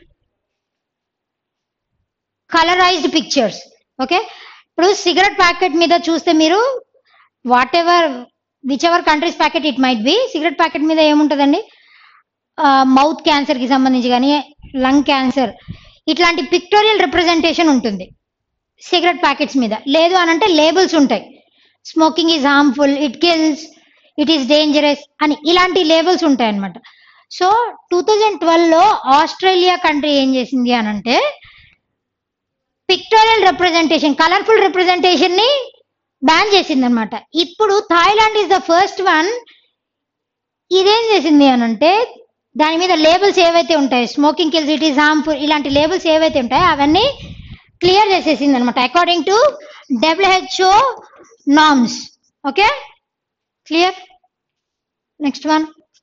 colourised pictures okay ఇప్పుడు cigarette packet మీద చూస్తే మీరు whatever whichever countries packet it might be cigarette packet మీద ఏముంటుందండి మౌత్ క్యాన్సర్ కి సంబంధించి కానీ లంగ్ క్యాన్సర్ ఇట్లాంటి పిక్టోరియల్ రిప్రజెంటేషన్ ఉంటుంది సిగరెట్ ప్యాకెట్స్ మీద లేదు అని అంటే లేబుల్స్ ఉంటాయి smoking is harmful it kills it is dangerous అని ఇలాంటి లేబుల్స్ ఉంటాయి అనమాట సో టూ థౌజండ్ ట్వెల్వ్లో ఆస్ట్రేలియా కంట్రీ ఏం చేసింది అని అంటే పిక్టోరియల్ రిప్రజెంటేషన్ కలర్ఫుల్ రిప్రజెంటేషన్ ని బ్యాన్ చేసింది అనమాట ఇప్పుడు Thailand is the first one ఇదేం చేసింది అని అంటే దాని మీద లేబుల్స్ ఏవైతే ఉంటాయి smoking kills it is harmful ఇలాంటి లేబుల్స్ ఏవైతే ఉంటాయో అవన్నీ క్లియర్ చేసేసింది అనమాట according to WHO norms okay clear next one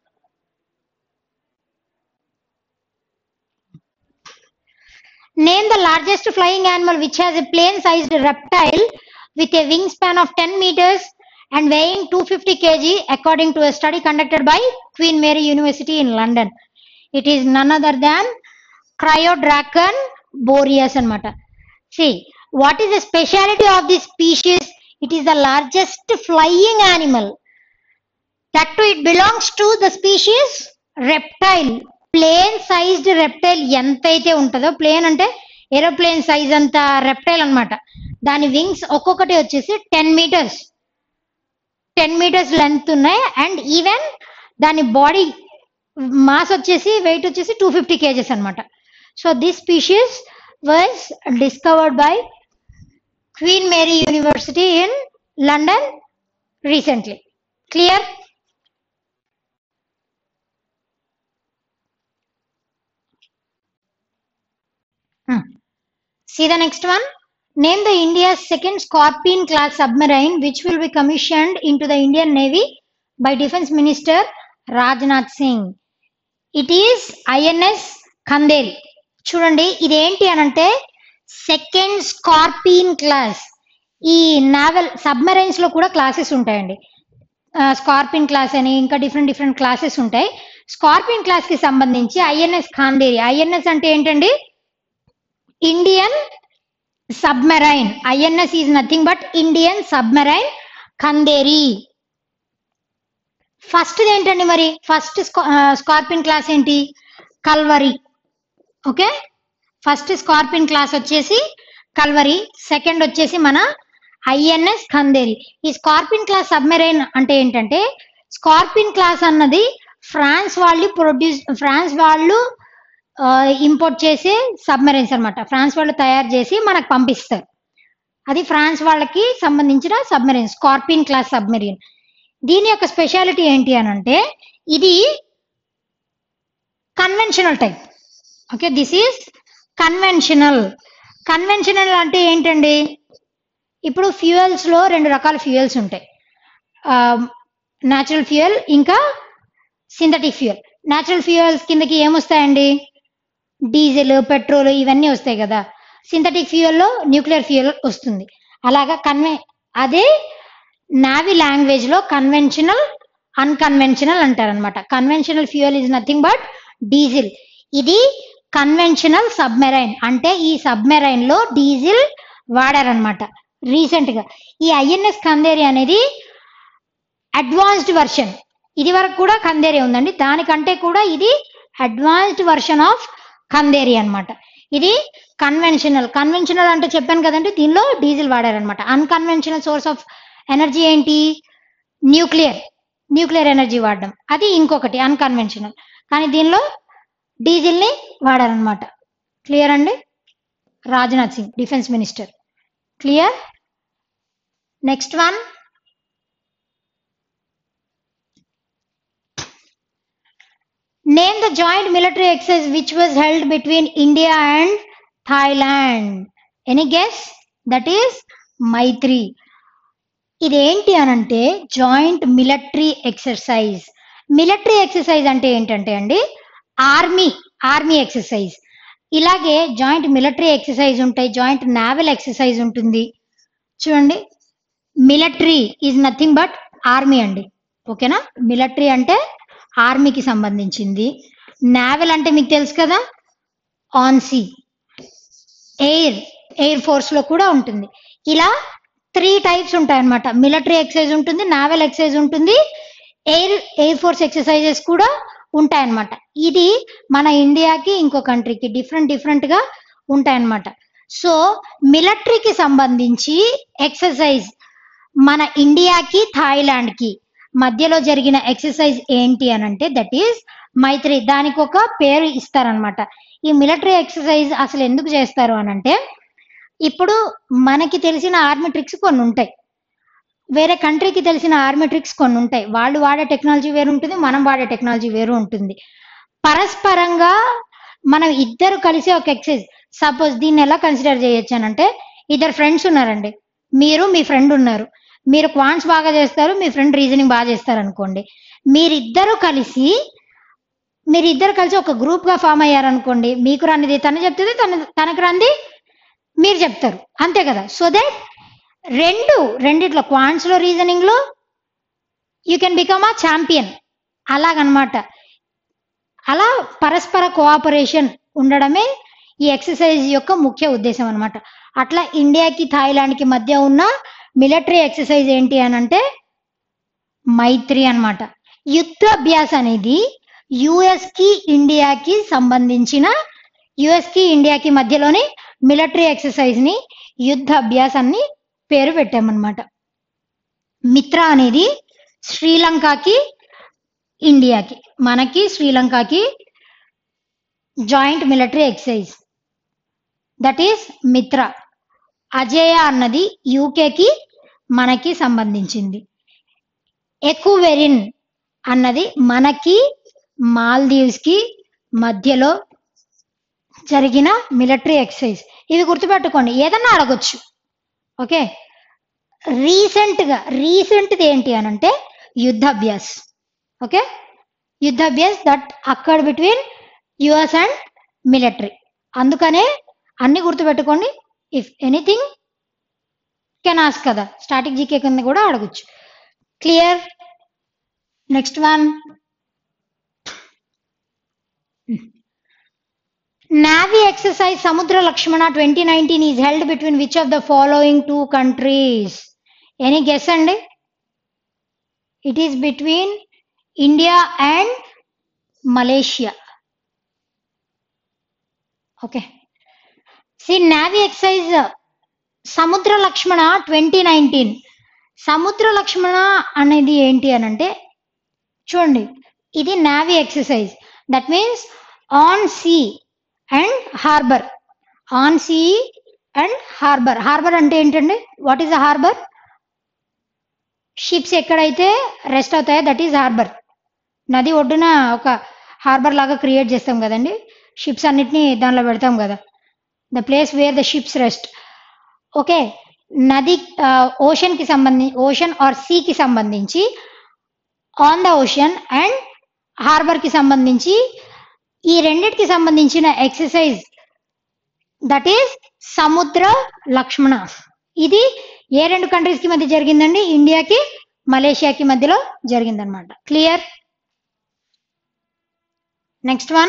Name the largest flying animal which has a plane sized reptile with a wingspan of 10 meters and weighing 250 kg according to a study conducted by Queen Mary University in London. It is none other than Cryodragon boreas anamata. See, what is the speciality of this species? It is the largest flying animal. That too, it belongs to the species reptile. Plane sized reptile ఎంత అయితే ఉంటుందో plane అంటే aeroplane size అంత reptile అన్నమాట దాని wings ఒక్కొక్కటి వచ్చేసి ten metres ten metres length ఉన్నాయి అండ్ ఈవెన్ దాని బాడీ మాస్ వచ్చేసి వెయిట్ వచ్చేసి టూ ఫిఫ్టీ కేజెస్ అనమాట so this species was discovered by Queen Mary University in London recently clear See the next one. Name the India's second Scorpion class submarine which will be commissioned into the Indian Navy by Defense Minister Rajnath Singh. It is INS Khanderi. చూడండి ఇదేంటి అనంటే second scorpion class ఈ naval submarines లో కూడా classes ఉంటాయండి scorpion class అని ఇంకా different different classes ఉంటాయి స్కార్పియన్ క్లాస్ కి సంబంధించి ఐఎన్ఎస్ ఖాందేరి ఐఎన్ఎస్ అంటే ఏంటండి Indian submarine INS is nothing but Indian submarine Khanderi first ఏంటండి మరి ఫస్ట్ స్కార్పియన్ క్లాస్ ఏంటి Kalvari okay first scorpion class వచ్చేసి కల్వరి సెకండ్ వచ్చేసి మన ఐఎన్ఎస్ ఖందేరి ఈ స్కార్పియన్ క్లాస్ సబ్మెరైన్ అంటే ఏంటంటే స్కార్పియన్ క్లాస్ అన్నది ఫ్రాన్స్ వాళ్ళు ప్రొడ్యూస్ ఫ్రాన్స్ వాళ్ళు ఇంపోర్ట్ చేసే సబ్మెరైన్స్ అన్నమాట ఫ్రాన్స్ వాళ్ళు తయారు చేసి మనకు పంపిస్తారు అది ఫ్రాన్స్ వాళ్ళకి సంబంధించిన సబ్మెరైన్ స్కార్పియన్ క్లాస్ సబ్మెరైన్ దీని యొక్క స్పెషాలిటీ ఏంటి అని అంటే ఇది conventional type okay this is conventional conventional అంటే ఏంటండి ఇప్పుడు ఫ్యూయల్స్ లో రెండు రకాల ఫ్యూయల్స్ ఉంటాయి న్యాచురల్ ఫ్యూయల్ ఇంకా సింథటిక్ ఫ్యూయల్ న్యాచురల్ ఫ్యూయల్స్ కిందకి ఏమొస్తాయండి డీజిల్ పెట్రోల్ ఇవన్నీ వస్తాయి కదా సింథటిక్ ఫ్యూయల్లో న్యూక్లియర్ ఫ్యూయల్ వస్తుంది అలాగా కన్వే అదే నావీ లాంగ్వేజ్ లో కన్వెన్షనల్ అన్కన్వెన్షనల్ అంటారనమాట conventional fuel is nothing but diesel ఇది కన్వెన్షనల్ సబ్మెరైన్ అంటే ఈ సబ్మెరైన్ లో డీజిల్ వాడారనమాట రీసెంట్ గా ఈ ఐఎన్ఎస్ కందేరి అనేది అడ్వాన్స్డ్ వర్షన్ ఇది వరకు కూడా కందేరి ఉందండి దానికంటే కూడా ఇది అడ్వాన్స్డ్ వర్షన్ ఆఫ్ కందేరి అన్నమాట ఇది కన్వెన్షనల్ కన్వెన్షనల్ అంటే చెప్పాను కదండి దీనిలో డీజిల్ వాడారనమాట అన్కన్వెన్షనల్ సోర్స్ ఆఫ్ ఎనర్జీ ఏంటి న్యూక్లియర్ న్యూక్లియర్ ఎనర్జీ వాడడం అది ఇంకొకటి అన్కన్వెన్షనల్ కానీ దీనిలో డీజిల్ ని వాడారనమాట క్లియర్ అండి Rajnath Singh defence minister clear next one Name the joint military exercise which was held between India and Thailand. Any guess? That is Maitri. ఇదేంటి అనంటే joint military exercise military exercise అంటే ఏంటంటే అండి ఆర్మీ ఆర్మీ ఎక్సర్సైజ్ ఇలాగే joint military exercise ఉంటాయి joint naval exercise ఉంటుంది చూడండి military is nothing but army అండి ఓకేనా మిలిటరీ అంటే ఆర్మీకి సంబంధించింది నావల్ అంటే మీకు తెలుసు కదా on sea air air force లో కూడా ఉంటుంది ఇలా త్రీ టైప్స్ ఉంటాయి అన్నమాట మిలిటరీ ఎక్సర్సైజ్ ఉంటుంది నావల్ ఎక్సర్సైజ్ ఉంటుంది ఎయిర్ ఎయిర్ ఫోర్స్ ఎక్సర్సైజెస్ కూడా ఉంటాయన్నమాట ఇది మన ఇండియాకి ఇంకో కంట్రీకి డిఫరెంట్ డిఫరెంట్ గా ఉంటాయన్నమాట సో మిలిటరీకి సంబంధించి ఎక్సర్సైజ్ మన ఇండియాకి థాయిలాండ్ కి మధ్యలో జరిగిన ఎక్సర్సైజ్ ఏంటి అని అంటే దట్ ఈస్ మైత్రి దానికి ఒక పేరు ఇస్తారనమాట ఈ మిలిటరీ ఎక్సర్సైజ్ అసలు ఎందుకు చేస్తారు అని అంటే ఇప్పుడు మనకి తెలిసిన ఆర్మీ ట్రిక్స్ కొన్ని ఉంటాయి వేరే కంట్రీకి తెలిసిన ఆర్మీ ట్రిక్స్ కొన్ని ఉంటాయి వాళ్ళు వాడే టెక్నాలజీ వేరు ఉంటుంది మనం వాడే టెక్నాలజీ వేరు ఉంటుంది పరస్పరంగా మనం ఇద్దరు కలిసి ఒక ఎక్సైజ్ సపోజ్ దీన్ని ఎలా కన్సిడర్ చేయొచ్చు అని అంటే ఇద్దరు ఫ్రెండ్స్ ఉన్నారండి మీరు మీ ఫ్రెండ్ ఉన్నారు మీరు క్వాంట్స్ బాగా చేస్తారు మీ ఫ్రెండ్ రీజనింగ్ బాగా చేస్తారు అనుకోండి మీరిద్దరు కలిసి మీరిద్దరు కలిసి ఒక గ్రూప్ గా ఫామ్ అయ్యారనుకోండి మీకు రానిది తను చెప్తుంది తన తనకు రాంది మీరు చెప్తారు అంతే కదా సో దట్ రెండు రెండిట్లో క్వాంట్స్ లో రీజనింగ్ లో you can become a champion అలాగనమాట అలా పరస్పర కోఆపరేషన్ ఉండడమే ఈ ఎక్సర్సైజ్ యొక్క ముఖ్య ఉద్దేశం అనమాట అట్లా ఇండియాకి థాయిలాండ్కి మధ్య ఉన్న మిలిటరీ ఎక్సర్సైజ్ ఏంటి అని అంటే మైత్రి అన్నమాట యుద్ధాభ్యాస్ అనేది యుఎస్ కి ఇండియాకి సంబంధించిన యుఎస్ కి ఇండియాకి మధ్యలోని మిలిటరీ ఎక్సర్సైజ్ ని యుద్ధ అభ్యాస్ అని పేరు పెట్టామన్నమాట మిత్ర అనేది శ్రీలంకకి ఇండియాకి మనకి శ్రీలంకకి joint military exercise that is Mitra Ajeya అన్నది యూకేకి మనకి సంబంధించింది ఎకువెరిన్ అన్నది మనకి మాల్దీవ్స్ కి మధ్యలో జరిగిన మిలిటరీ ఎక్సర్సైజ్ ఇవి గుర్తుపెట్టుకోండి ఏదన్నా అడగొచ్చు ఓకే రీసెంట్ గా రీసెంట్ది ఏంటి అని అంటే యుద్ధాభ్యాస్ ఓకే యుద్ధాభ్యాస్ దట్ అక్కడ బిట్వీన్ యుఎస్ అండ్ మిలిటరీ అందుకనే అన్ని గుర్తుపెట్టుకోండి ఇఫ్ ఎనీథింగ్ కెన్ ఆస్ కదా స్టాటిక్ జీకే కింద కూడా అడగచ్చు clear next one Navy exercise Samudra Lakshmana 2019 is held between which of the following two countries? Any guess అండి It is between India and Malaysia. Okay. See, Navy exercise uh, సముద్ర లక్ష్మణ twenty nineteen సముద్ర లక్ష్మణ అనేది ఏంటి అని అంటే చూడండి ఇది navy exercise that means on sea and harbour on sea and harbour harbour అంటే ఏంటండి what is a harbour ships ఎక్కడైతే రెస్ట్ అవుతాయో దట్ ఈజ్ హార్బర్ నది ఒడ్డున ఒక హార్బర్ లాగా క్రియేట్ చేస్తాం కదండి షిప్స్ అన్నిటినీ దానిలో పెడతాం కదా the place where the ships rest okay నది ఓషన్ కి సంబంధించి ఓషన్ ఆర్ సీ కి సంబంధించి on the ocean and harbour కి సంబంధించి ఈ రెండిటికి సంబంధించిన ఎక్సర్సైజ్ దట్ ఈస్ సముద్ర లక్ష్మణ ఇది ఏ రెండు కంట్రీస్ కి మధ్య జరిగిందండి ఇండియాకి మలేషియాకి మధ్యలో జరిగిందనమాట clear next one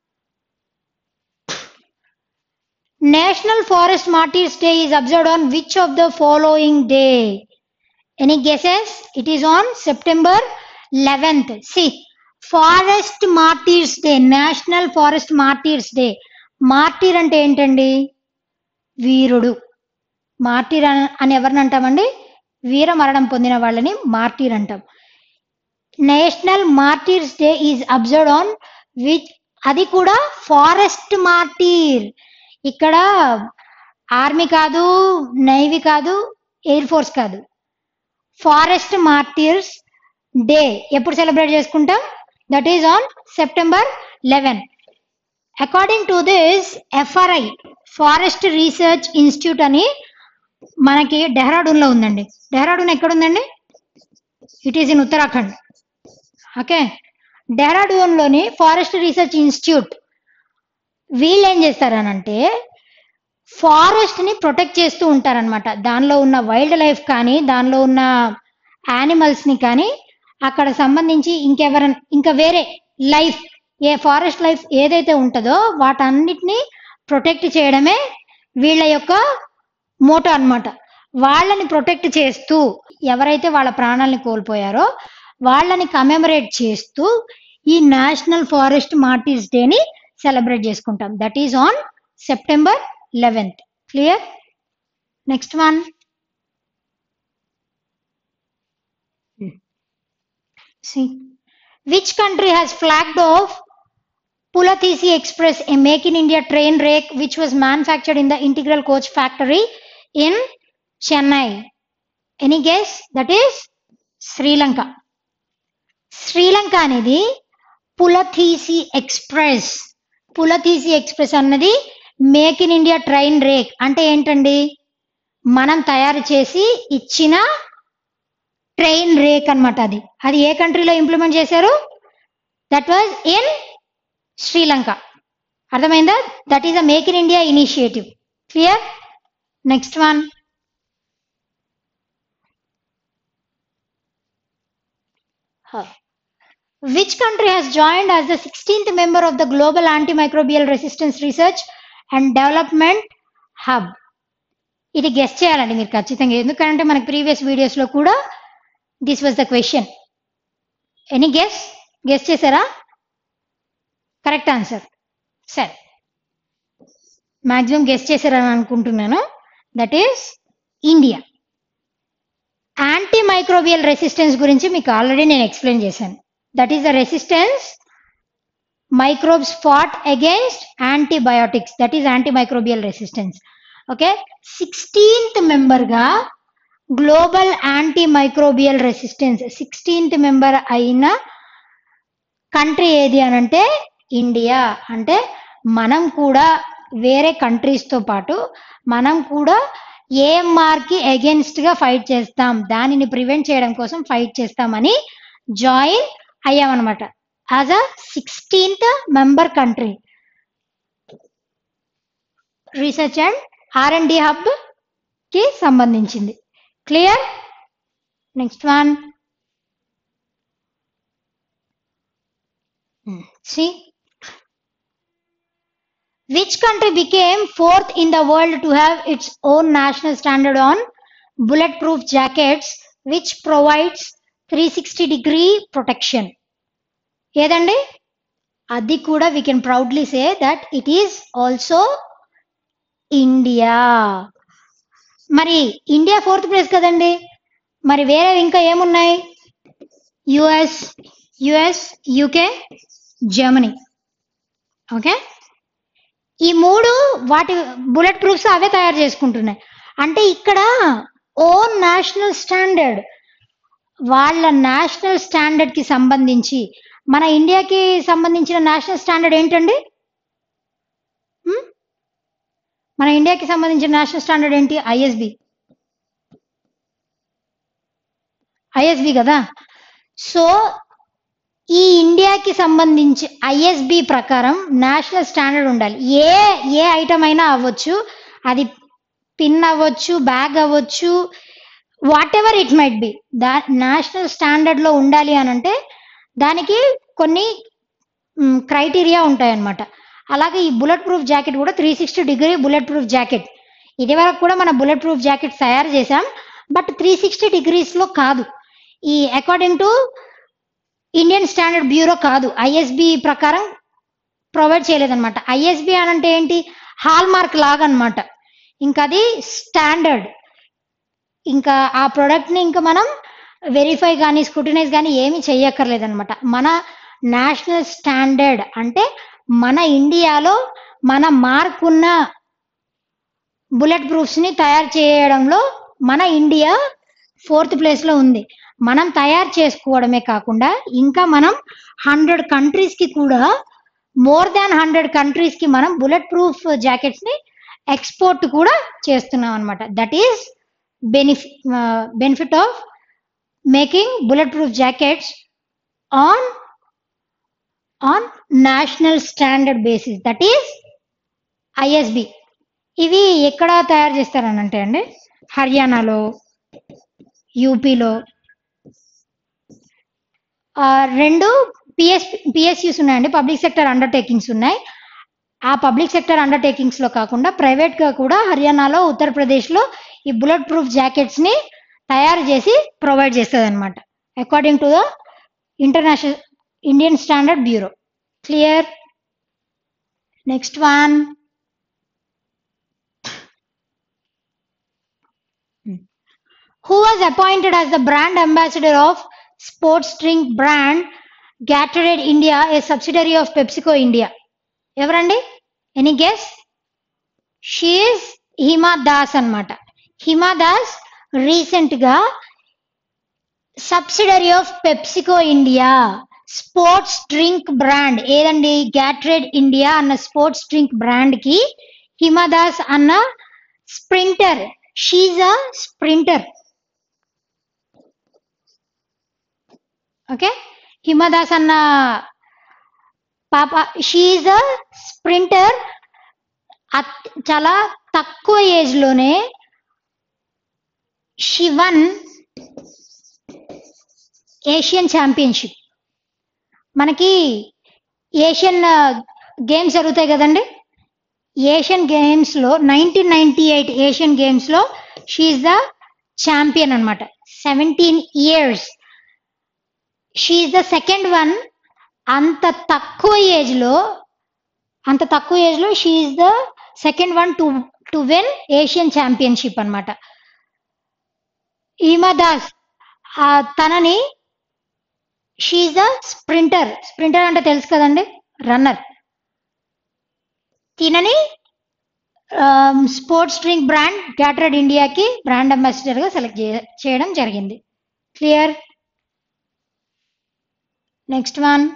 national forest martyrs day is observed on which of the following day any guesses it is on September eleventh see forest martyrs day national forest martyrs day martyr అంటే ఏంటండి వీరుడు martyr అని అని ఎవరిని అంటామండి వీర మరణం పొందిన వాళ్ళని martyr అంటాం national martyrs day is observed on which అది కూడా ఫారెస్ట్ మార్టీర్ ఇక్కడ ఆర్మీ కాదు నేవీ కాదు ఎయిర్ ఫోర్స్ కాదు ఫారెస్ట్ మార్టీర్స్ డే ఎప్పుడు సెలబ్రేట్ చేసుకుంటాం that is on September eleven according to this FRI forest research institute అని మనకి డెహ్రాడూన్లో ఉందండి డెహ్రాడూన్ ఎక్కడ ఉందండి it is in Uttarakhand okay డెహ్రాడూన్లోని ఫారెస్ట్ రీసెర్చ్ ఇన్స్టిట్యూట్ వీళ్ళు ఏం చేస్తారనంటే ఫారెస్ట్ ని ప్రొటెక్ట్ చేస్తూ ఉంటారనమాట దానిలో ఉన్న వైల్డ్ లైఫ్ కానీ దానిలో ఉన్న యానిమల్స్ ని కానీ అక్కడ సంబంధించి ఇంకెవర ఇంకా వేరే లైఫ్ ఏ ఫారెస్ట్ లైఫ్ ఏదైతే ఉంటుందో వాటన్నిటిని ప్రొటెక్ట్ చేయడమే వీళ్ళ యొక్క మోటో అన్నమాట వాళ్ళని ప్రొటెక్ట్ చేస్తూ ఎవరైతే వాళ్ళ ప్రాణాలని కోల్పోయారో వాళ్ళని కమెమరేట్ చేస్తూ ఈ నేషనల్ ఫారెస్ట్ మార్టీస్ డేని సెలబ్రేట్ చేసుకుంటాం that is on September eleventh clear next one See, which country has flagged off Pulathisi Express, a Make in India train rake which was manufactured in the Integral Coach Factory in Chennai? Any guess? That is Sri Lanka. Sri Lanka అనేది పులథీసి express పులథీసి express అన్నది make in India train rake అంటే ఏంటండి మనం తయారు చేసి ఇచ్చిన train rake అన్నమాట అది అది ఏ కంట్రీలో ఇంప్లిమెంట్ చేశారు దట్ వాజ్ ఇన్ శ్రీలంక అర్థమైందా that is a make in India initiative clear next one Which country has joined as the 16th member of the Global Antimicrobial Resistance Research and Development Hub? ఇది guess చేయాలండి మీరు ఖచ్చితంగా ఎందుకంటే మనకి previous వీడియోస్లో కూడా this was the question any guess guess చేశారా correct answer సరే మ్యాక్సిమం గెస్ చేశారని అనుకుంటున్నాను that is India antimicrobial resistance గురించి మీకు ఆల్రెడీ నేను ఎక్స్ప్లెయిన్ చేశాను that is the resistance microbes fought against antibiotics that is antimicrobial resistance okay sixteenth మెంబర్గా global antimicrobial resistance sixteenth member అయిన country ఏది అని అంటే ఇండియా అంటే మనం కూడా వేరే కంట్రీస్తో పాటు మనం కూడా ఏఎంఆర్కి గా ఫైట్ చేస్తాం దానిని ప్రివెంట్ చేయడం కోసం ఫైట్ చేస్తామని జాయిన్ అయ్యామన్నమాట as a sixteenth member country research and R and D hub కి సంబంధించింది క్లియర్ నెక్స్ట్ వన్ see Which country became fourth in the world to have its own national standard on bulletproof jackets which provides 360 degree protection? ఏదండి అది కూడా we can proudly say that it is also India మరి India fourth place కదండి మరి వేరే ఇంకా ఏమున్నాయి US US UK Germany okay ఈ మూడు వాటి బుల్లెట్ ప్రూఫ్స్ అవే తయారు చేసుకుంటున్నాయి అంటే ఇక్కడ ఓన్ నేషనల్ స్టాండర్డ్ వాళ్ళ నేషనల్ స్టాండర్డ్ కి సంబంధించి మన ఇండియాకి సంబంధించిన నేషనల్ స్టాండర్డ్ ఏంటండి హ్మ్? మన ఇండియాకి సంబంధించిన నేషనల్ స్టాండర్డ్ ఏంటి ఐఎస్బి ఐఎస్బి కదా సో ఈ ఇండియాకి సంబంధించి ఐఎస్బి ప్రకారం నేషనల్ స్టాండర్డ్ ఉండాలి ఏ ఏ ఐటమ్ అయినా అవ్వచ్చు అది పిన్ అవ్వచ్చు బ్యాగ్ అవ్వచ్చు whatever it might be the national స్టాండర్డ్లో ఉండాలి అని అంటే దానికి కొన్ని క్రైటీరియా ఉంటాయన్నమాట అలాగే ఈ బుల్లెట్ ప్రూఫ్ జాకెట్ కూడా three sixty degree bulletproof jacket ఇది వరకు కూడా మన బుల్లెట్ ప్రూఫ్ జాకెట్ తయారు చేసాం బట్ త్రీ సిక్స్టీ డిగ్రీస్లో కాదు ఈ according to Indian standard bureau కాదు ఐఎస్బి ప్రకారం ప్రొవైడ్ చేయలేదన్నమాట ఐఎస్బి అని అంటే ఏంటి హాల్ మార్క్ లాగా అనమాట ఇంకా అది స్టాండర్డ్ ఇంకా ఆ ప్రోడక్ట్ని ఇంకా మనం వెరిఫై కానీ స్క్రూటినైజ్ కానీ ఏమీ చెయ్యక్కర్లేదన్నమాట మన నేషనల్ స్టాండర్డ్ అంటే మన ఇండియాలో మన మార్క్ ఉన్న బుల్లెట్ ప్రూఫ్స్ని తయారు చేయడంలో మన ఇండియా ఫోర్త్ ప్లేస్లో ఉంది మనం తయారు చేసుకోవడమే కాకుండా ఇంకా మనం హండ్రెడ్ కంట్రీస్కి కూడా మోర్ దాన్ హండ్రెడ్ కంట్రీస్కి మనం బుల్లెట్ ప్రూఫ్ జాకెట్స్ని ఎక్స్పోర్ట్ కూడా చేస్తున్నాం అనమాట that is benefit benefit of making bulletproof jackets on on national standard basis that is ISB ఇవి ఎక్కడ తయారు చేస్తారని అంటే అండి హర్యానాలో యూపీలో ఆ, రెండు పిఎస్ పిఎస్యూస్ ఉన్నాయండి పబ్లిక్ సెక్టర్ అండర్టేకింగ్స్ ఉన్నాయి ఆ పబ్లిక్ సెక్టర్ అండర్టేకింగ్స్ లో కాకుండా ప్రైవేట్ గా కూడా హర్యానాలో ఉత్తరప్రదేశ్లో ఈ బుల్లెట్ ప్రూఫ్ జాకెట్స్ ని తయారు చేసి ప్రొవైడ్ చేస్తుంది అనమాట according to the international Indian standard bureau clear next one who was appointed as the brand ambassador of sports drink brand Gatorade India, a subsidiary of PepsiCo India. ఎవరండి any guess she is Hima Das అనమాట హిమా దాస్ రీసెంట్గా subsidiary of PepsiCo India sports drink brand ఏదండి గ్యాట్రేడ్ India అన్న sports drink బ్రాండ్కి Hima Das అన్న sprinter she's a sprinter okay Hima Das అన్న పాప she a sprinter చాలా తక్కువ ఏజ్లోనే శివన్ ఏషియన్ ఛాంపియన్షిప్ మనకి ఏషియన్ గేమ్స్ జరుగుతాయి కదండి ఏషియన్ గేమ్స్లో నైన్టీన్ నైన్టీ ఎయిట్ ఏషియన్ గేమ్స్లో షీఈ్ ద ఛాంపియన్ అనమాట seventeen years she the second one అంత తక్కువ ఏజ్లో అంత తక్కువ ఏజ్లో she's the second one to to win Asian championship అనమాట ఈమా దాస్ ఆ తనని షీఈ్ ద స్ప్రింటర్ స్ప్రింటర్ అంటే తెలుసు కదండి రన్నర్ తినని స్పోర్ట్స్ డ్రింక్ బ్రాండ్ గ్యాటరెడ్ ఇండియాకి బ్రాండ్ అంబాసిడర్గా సెలెక్ట్ చేయడం జరిగింది clear next one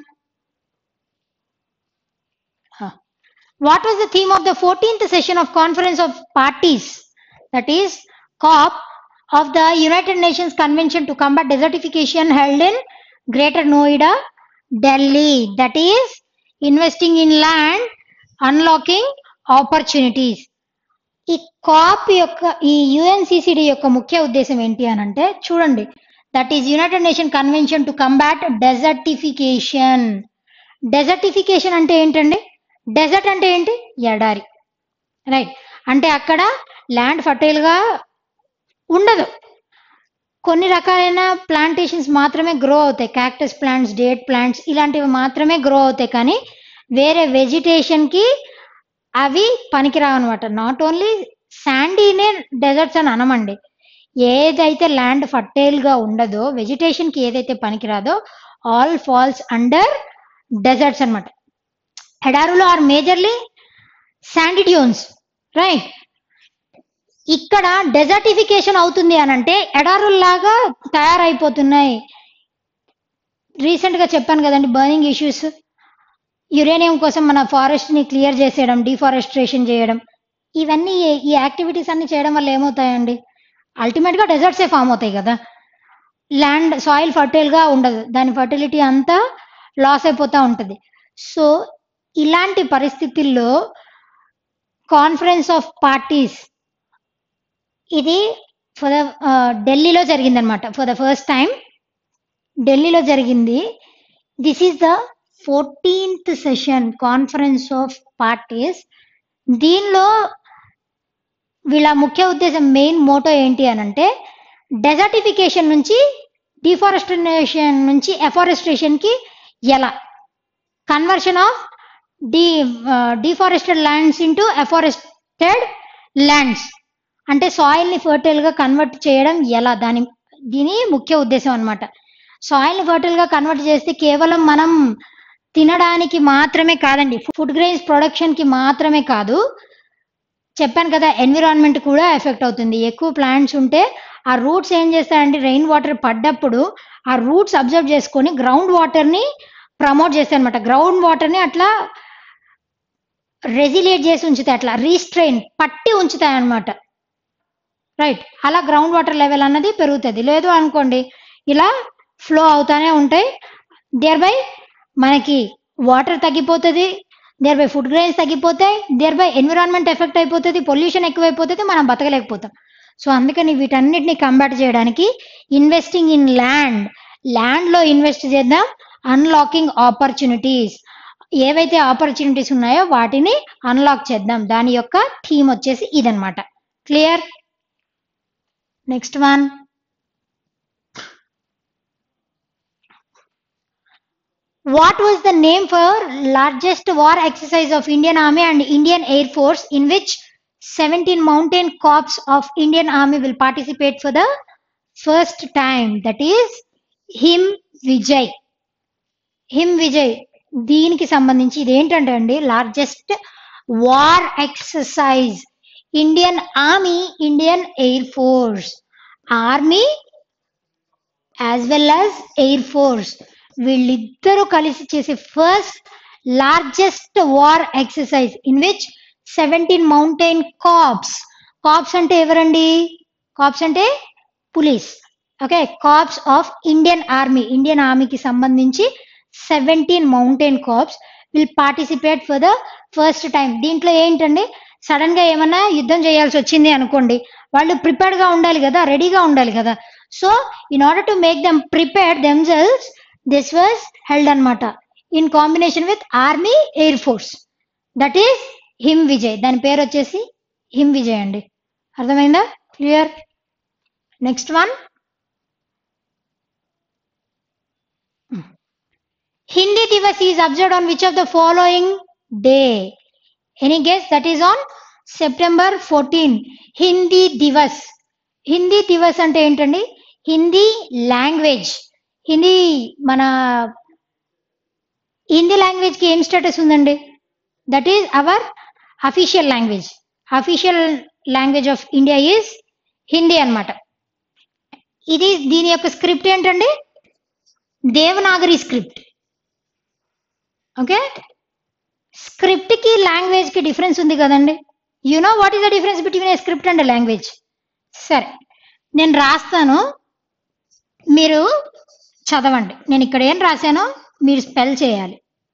what was the theme of the 14th session of conference of parties that is cop of the united nations convention to combat desertification held in greater noida delhi that is investing in land unlocking opportunities ఈ COP యొక్క ఈ UNCCD యొక్క ముఖ్య ఉద్దేశం ఏంటి అని అంటే చూడండి that is united nation convention to combat desertification desertification అంటే ఏంటండి డెజర్ట్ అంటే ఏంటి ఎడారి రైట్ అంటే అక్కడ ల్యాండ్ ఫర్టైల్గా ఉండదు కొన్ని రకాలైన ప్లాంటేషన్స్ మాత్రమే గ్రో అవుతాయి క్యాక్టస్ ప్లాంట్స్ డేట్ ప్లాంట్స్ ఇలాంటివి మాత్రమే గ్రో అవుతాయి కానీ వేరే వెజిటేషన్కి అవి పనికిరావు అనమాట నాట్ ఓన్లీ శాండీనే డెజర్ట్స్ అని అనమండి ఏదైతే ల్యాండ్ ఫర్టైల్గా ఉండదో వెజిటేషన్కి ఏదైతే పనికిరాదో ఆల్ ఫాల్స్ అండర్ డెజర్ట్స్ అనమాట ఎడారులో are majorly sandy dunes right ఇక్కడ డెజర్టిఫికేషన్ అవుతుంది అని అంటే ఎడారుల్లాగా తయారైపోతున్నాయి రీసెంట్గా చెప్పాను కదండి బర్నింగ్ ఇష్యూస్ యురేనియం కోసం మన ఫారెస్ట్ని క్లియర్ చేసేయడం డిఫారెస్ట్రేషన్ చేయడం ఇవన్నీ ఈ- ఈ యాక్టివిటీస్ అన్ని చేయడం వల్ల ఏమవుతాయండి అల్టిమేట్గా డెజర్ట్సే ఫామ్ అవుతాయి కదా ల్యాండ్ సాయిల్ ఫర్టైల్గా ఉండదు దాని ఫర్టిలిటీ అంతా లాస్ అయిపోతూ ఉంటుంది సో ఇలాంటి పరిస్థితుల్లో కాన్ఫరెన్స్ ఆఫ్ పార్టీస్ ఇది ఫర్ ద ఢిల్లీలో జరిగిందనమాట ఫర్ ద ఫస్ట్ టైం ఢిల్లీలో జరిగింది this is the fourteenth session conference of parties దీనిలో వీళ్ళ ముఖ్య ఉద్దేశం మెయిన్ మోటో ఏంటి అని అంటే డెజర్టిఫికేషన్ నుంచి డిఫారెస్టేషన్ నుంచి ఎఫారెస్టేషన్కి ఎలా conversion of de deforested lands into afforested lands అంటే సాయిల్ని ఫర్టైల్గా కన్వర్ట్ చేయడం ఎలా దాని దీని ముఖ్య ఉద్దేశం అనమాట సాయిల్ని ఫర్టైల్గా కన్వర్ట్ చేస్తే కేవలం మనం తినడానికి మాత్రమే కాదండి ఫుడ్ గ్రెయిన్స్ ప్రొడక్షన్కి మాత్రమే కాదు చెప్పాను కదా ఎన్విరాన్మెంట్ కూడా ఎఫెక్ట్ అవుతుంది ఎక్కువ ప్లాంట్స్ ఉంటే ఆ రూట్స్ ఏం చేస్తాయంటే రెయిన్ వాటర్ పడ్డప్పుడు ఆ రూట్స్ అబ్జర్వ్ చేసుకొని గ్రౌండ్ వాటర్ని ప్రమోట్ చేస్తాయి అనమాట గ్రౌండ్ వాటర్ని అట్లా రెసిలియేట్ చేసి ఉంచుతాయి అట్లా రీస్ట్రెయిన్ పట్టి ఉంచుతాయి అనమాట రైట్ అలా గ్రౌండ్ వాటర్ లెవెల్ అన్నది పెరుగుతుంది లేదు అనుకోండి ఇలా ఫ్లో అవుతానే ఉంటాయి దేర్ బై మనకి వాటర్ తగ్గిపోతుంది దేర్ బై ఫుడ్ గ్రెయిన్స్ తగ్గిపోతాయి దేర్ బై ఎన్విరాన్మెంట్ ఎఫెక్ట్ అయిపోతుంది పొల్యూషన్ ఎక్కువైపోతుంది మనం బతకలేకపోతాం సో అందుకని వీటన్నిటిని కంబాట్ చేయడానికి ఇన్వెస్టింగ్ ఇన్ ల్యాండ్ ల్యాండ్లో ఇన్వెస్ట్ చేద్దాం అన్లాకింగ్ ఆపర్చునిటీస్ ఏవైతే ఆపర్చునిటీస్ ఉన్నాయో వాటిని అన్లాక్ చేద్దాం దాని యొక్క థీమ్ వచ్చేసి ఇదనమాట clear next one What was the name for largest war exercise of Indian Army and Indian Air Force in which 17 mountain corps of Indian Army will participate for the first time? That is Him Vijay. Him Vijay దీనికి సంబంధించి ఇది ఏంటంటే అండి largest war exercise Indian army Indian air force army as well as air force వీళ్ళిద్దరూ కలిసి చేసే first largest war exercise in which seventeen mountain cops cops అంటే ఎవరండి కాప్స్ అంటే police okay cops of Indian army Indian ఆర్మీకి సంబంధించి seventeen mountain cops will participate for the first time దీంట్లో ఏంటండి సడన్ గా ఏమన్నా యుద్ధం చేయాల్సి వచ్చింది అనుకోండి వాళ్ళు ప్రిపేర్డ్ గా ఉండాలి కదా రెడీగా ఉండాలి కదా so in order to make them prepare themselves this was held అనమాట in combination with army air force that is Him Vijay దాని పేరు వచ్చేసి హిమ్ విజయ్ అండి అర్థమైందా clear next one Hindi Divas is observed on which of the following day? Any guess? That is on September 14. Hindi Divas Hindi Divas అంటే ఏంటండి Hindi language Hindi మన హిందీ లాంగ్వేజ్కి ఏం స్టేటస్ ఉందండి that is our official language official language of India is Hindi అన్నమాట ఇది దీని యొక్క script ఏంటండి దేవనాగరి స్క్రిప్ట్ ఓకే స్క్రిప్ట్ కి లాంగ్వేజ్ కి డిఫరెన్స్ ఉంది కదండి you know what is the difference between a script and language సరే నేను రాస్తాను మీరు చదవండి నేను ఇక్కడ ఏం రాశానో మీరు స్పెల్ చేయాలి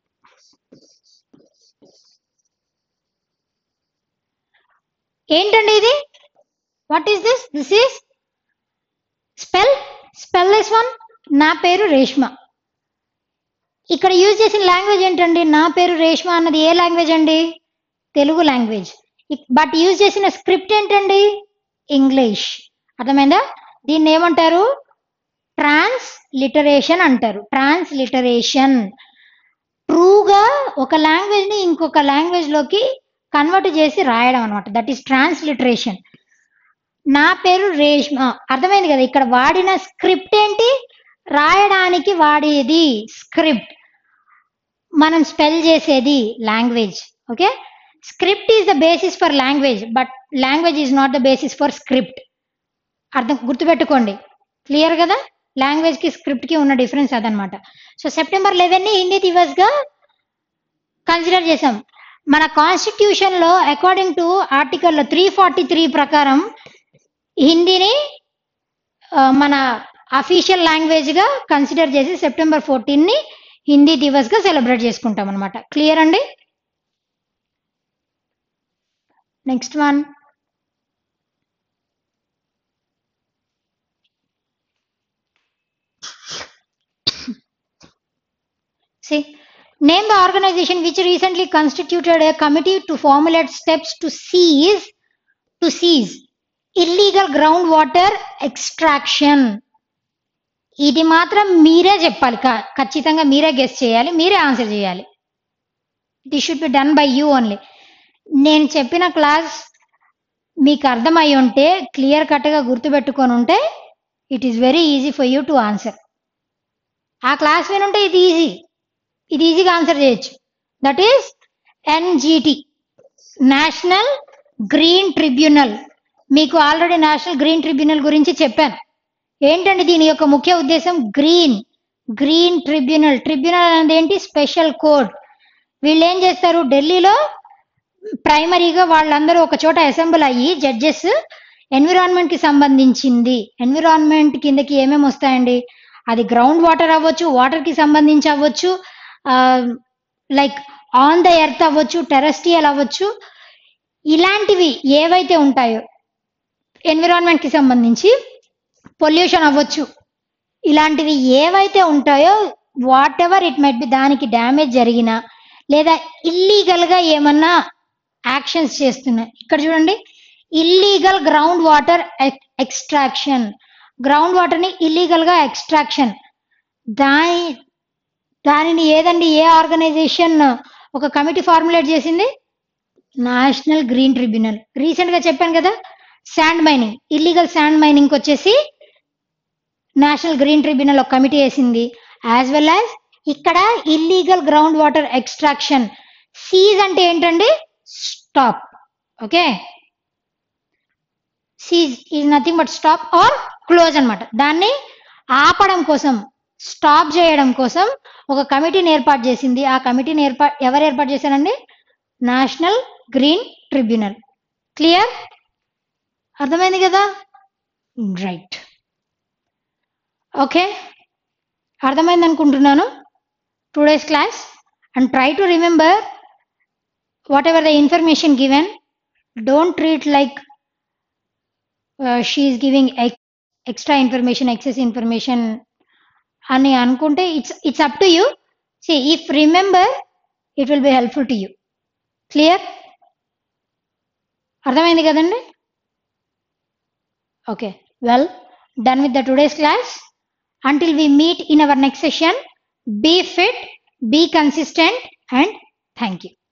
ఏంటండి ఇది what is this this is spell spell this one నా పేరు రేష్మ ఇక్కడ యూజ్ చేసిన లాంగ్వేజ్ ఏంటండి నా పేరు రేష్మ అన్నది ఏ లాంగ్వేజ్ అండి తెలుగు లాంగ్వేజ్ బట్ యూజ్ చేసిన స్క్రిప్ట్ ఏంటండి ఇంగ్లీష్ అర్థమైందా దీన్ని ఏమంటారు ట్రాన్స్ లిటరేషన్ అంటారు ట్రాన్స్ లిటరేషన్ ట్రూగా ఒక లాంగ్వేజ్ ని ఇంకొక లాంగ్వేజ్ లోకి కన్వర్ట్ చేసి రాయడం అనమాట దట్ ఈస్ ట్రాన్స్ లిటరేషన్ నా పేరు రేష్మ అర్థమైంది కదా ఇక్కడ వాడిన స్క్రిప్ట్ ఏంటి రాయడానికి వాడేది స్క్రిప్ట్ మనం స్పెల్ చేసేది language okay script is the basis for language but language is not the basis for script అర్థం గుర్తుపెట్టుకోండి క్లియర్ కదా లాంగ్వేజ్ కి స్క్రిప్ట్ కి ఉన్న డిఫరెన్స్ అదనమాట సో సెప్టెంబర్ లెవెన్ ని హిందీ దివస్ గా కన్సిడర్ చేసాం మన కాన్స్టిట్యూషన్ లో according to article three forty three ప్రకారం హిందీని ఆ, మన అఫీషియల్ లాంగ్వేజ్ గా కన్సిడర్ చేసి సెప్టెంబర్ ఫోర్టీన్ ని హిందీ దివస్ గా సెలబ్రేట్ చేసుకుంటాం అనమాట క్లియర్ అండి next one See, name the organization which recently constituted a committee to formulate steps to seize to seize illegal groundwater extraction. ఇది మాత్రం మీరే చెప్పాలి క- ఖచ్చితంగా మీరే గెస్ చేయాలి మీరే ఆన్సర్ చేయాలి this should be done by you only నేను చెప్పిన క్లాస్ మీకు అర్థమై ఉంటే క్లియర్ కట్గా గుర్తుపెట్టుకొని ఉంటే it is very easy for you to answer ఆ క్లాస్ వినుంటే ఇది ఈజీ ఇది ఈజీగా ఆన్సర్ చేయొచ్చు that is NGT national green tribunal మీకు ఆల్రెడీ నేషనల్ గ్రీన్ ట్రిబ్యునల్ గురించి చెప్పాను ఏంటంటే దీని యొక్క ముఖ్య ఉద్దేశం గ్రీన్ గ్రీన్ ట్రిబ్యునల్ ట్రిబ్యునల్ అనేది ఏంటి స్పెషల్ కోడ్ వీళ్ళు ఏం చేస్తారు ఢిల్లీలో ప్రైమరీగా వాళ్ళందరూ ఒక చోట అసెంబ్ల్ అయ్యి జడ్జెస్ ఎన్విరాన్మెంట్ కి సంబంధించింది ఎన్విరాన్మెంట్ కిందకి ఏమేమి వస్తాయండి అది గ్రౌండ్ వాటర్ అవ్వచ్చు వాటర్ కి సంబంధించి అవ్వచ్చు లైక్ ఆన్ ద ఎర్త్ అవ్వచ్చు టెరస్టియల్ అవ్వచ్చు ఇలాంటివి ఏవైతే ఉంటాయో ఎన్విరాన్మెంట్ కి సంబంధించి పొల్యూషన్ అవ్వచ్చు ఇలాంటివి ఏవైతే ఉంటాయో whatever it might be దానికి డ్యామేజ్ జరిగినా లేదా ఇల్లీగల్ గా ఏమన్నా యాక్షన్స్ చేస్తున్నాయి ఇక్కడ చూడండి illegal ground water extraction ground water ని ఇల్లీగల్ గా ఎక్స్ట్రాక్షన్ దాని దానిని ఏదండి ఏ ఆర్గనైజేషన్ ఒక కమిటీ ఫార్ములేట్ చేసింది నేషనల్ గ్రీన్ ట్రిబ్యునల్ రీసెంట్ గా చెప్పాను కదా sand mining illegal sand mining వచ్చేసి నేషనల్ గ్రీన్ ట్రిబ్యునల్ ఒక కమిటీ వేసింది యాజ్ వెల్ యాజ్ ఇక్కడ illegal ground water extraction seize అంటే ఏంటండి stop okay seize is nothing but stop or close అన్నమాట దాన్ని ఆపడం కోసం స్టాప్ చేయడం కోసం ఒక కమిటీని ఏర్పాటు చేసింది ఆ కమిటీని ఏర్పాటు ఎవరు ఏర్పాటు చేశారండి నేషనల్ గ్రీన్ ట్రిబ్యునల్ క్లియర్ అర్థమైంది కదా రైట్ ఓకే అర్థమైంది అనుకుంటున్నాను today's class and try to remember whatever the information given don't treat like she's giving extra information excess information అని అనుకుంటే it's it's up to you see if remember it will be helpful to you clear అర్థమైంది కదండి okay well done with the today's class until we meet in our next session be fit be consistent and thank you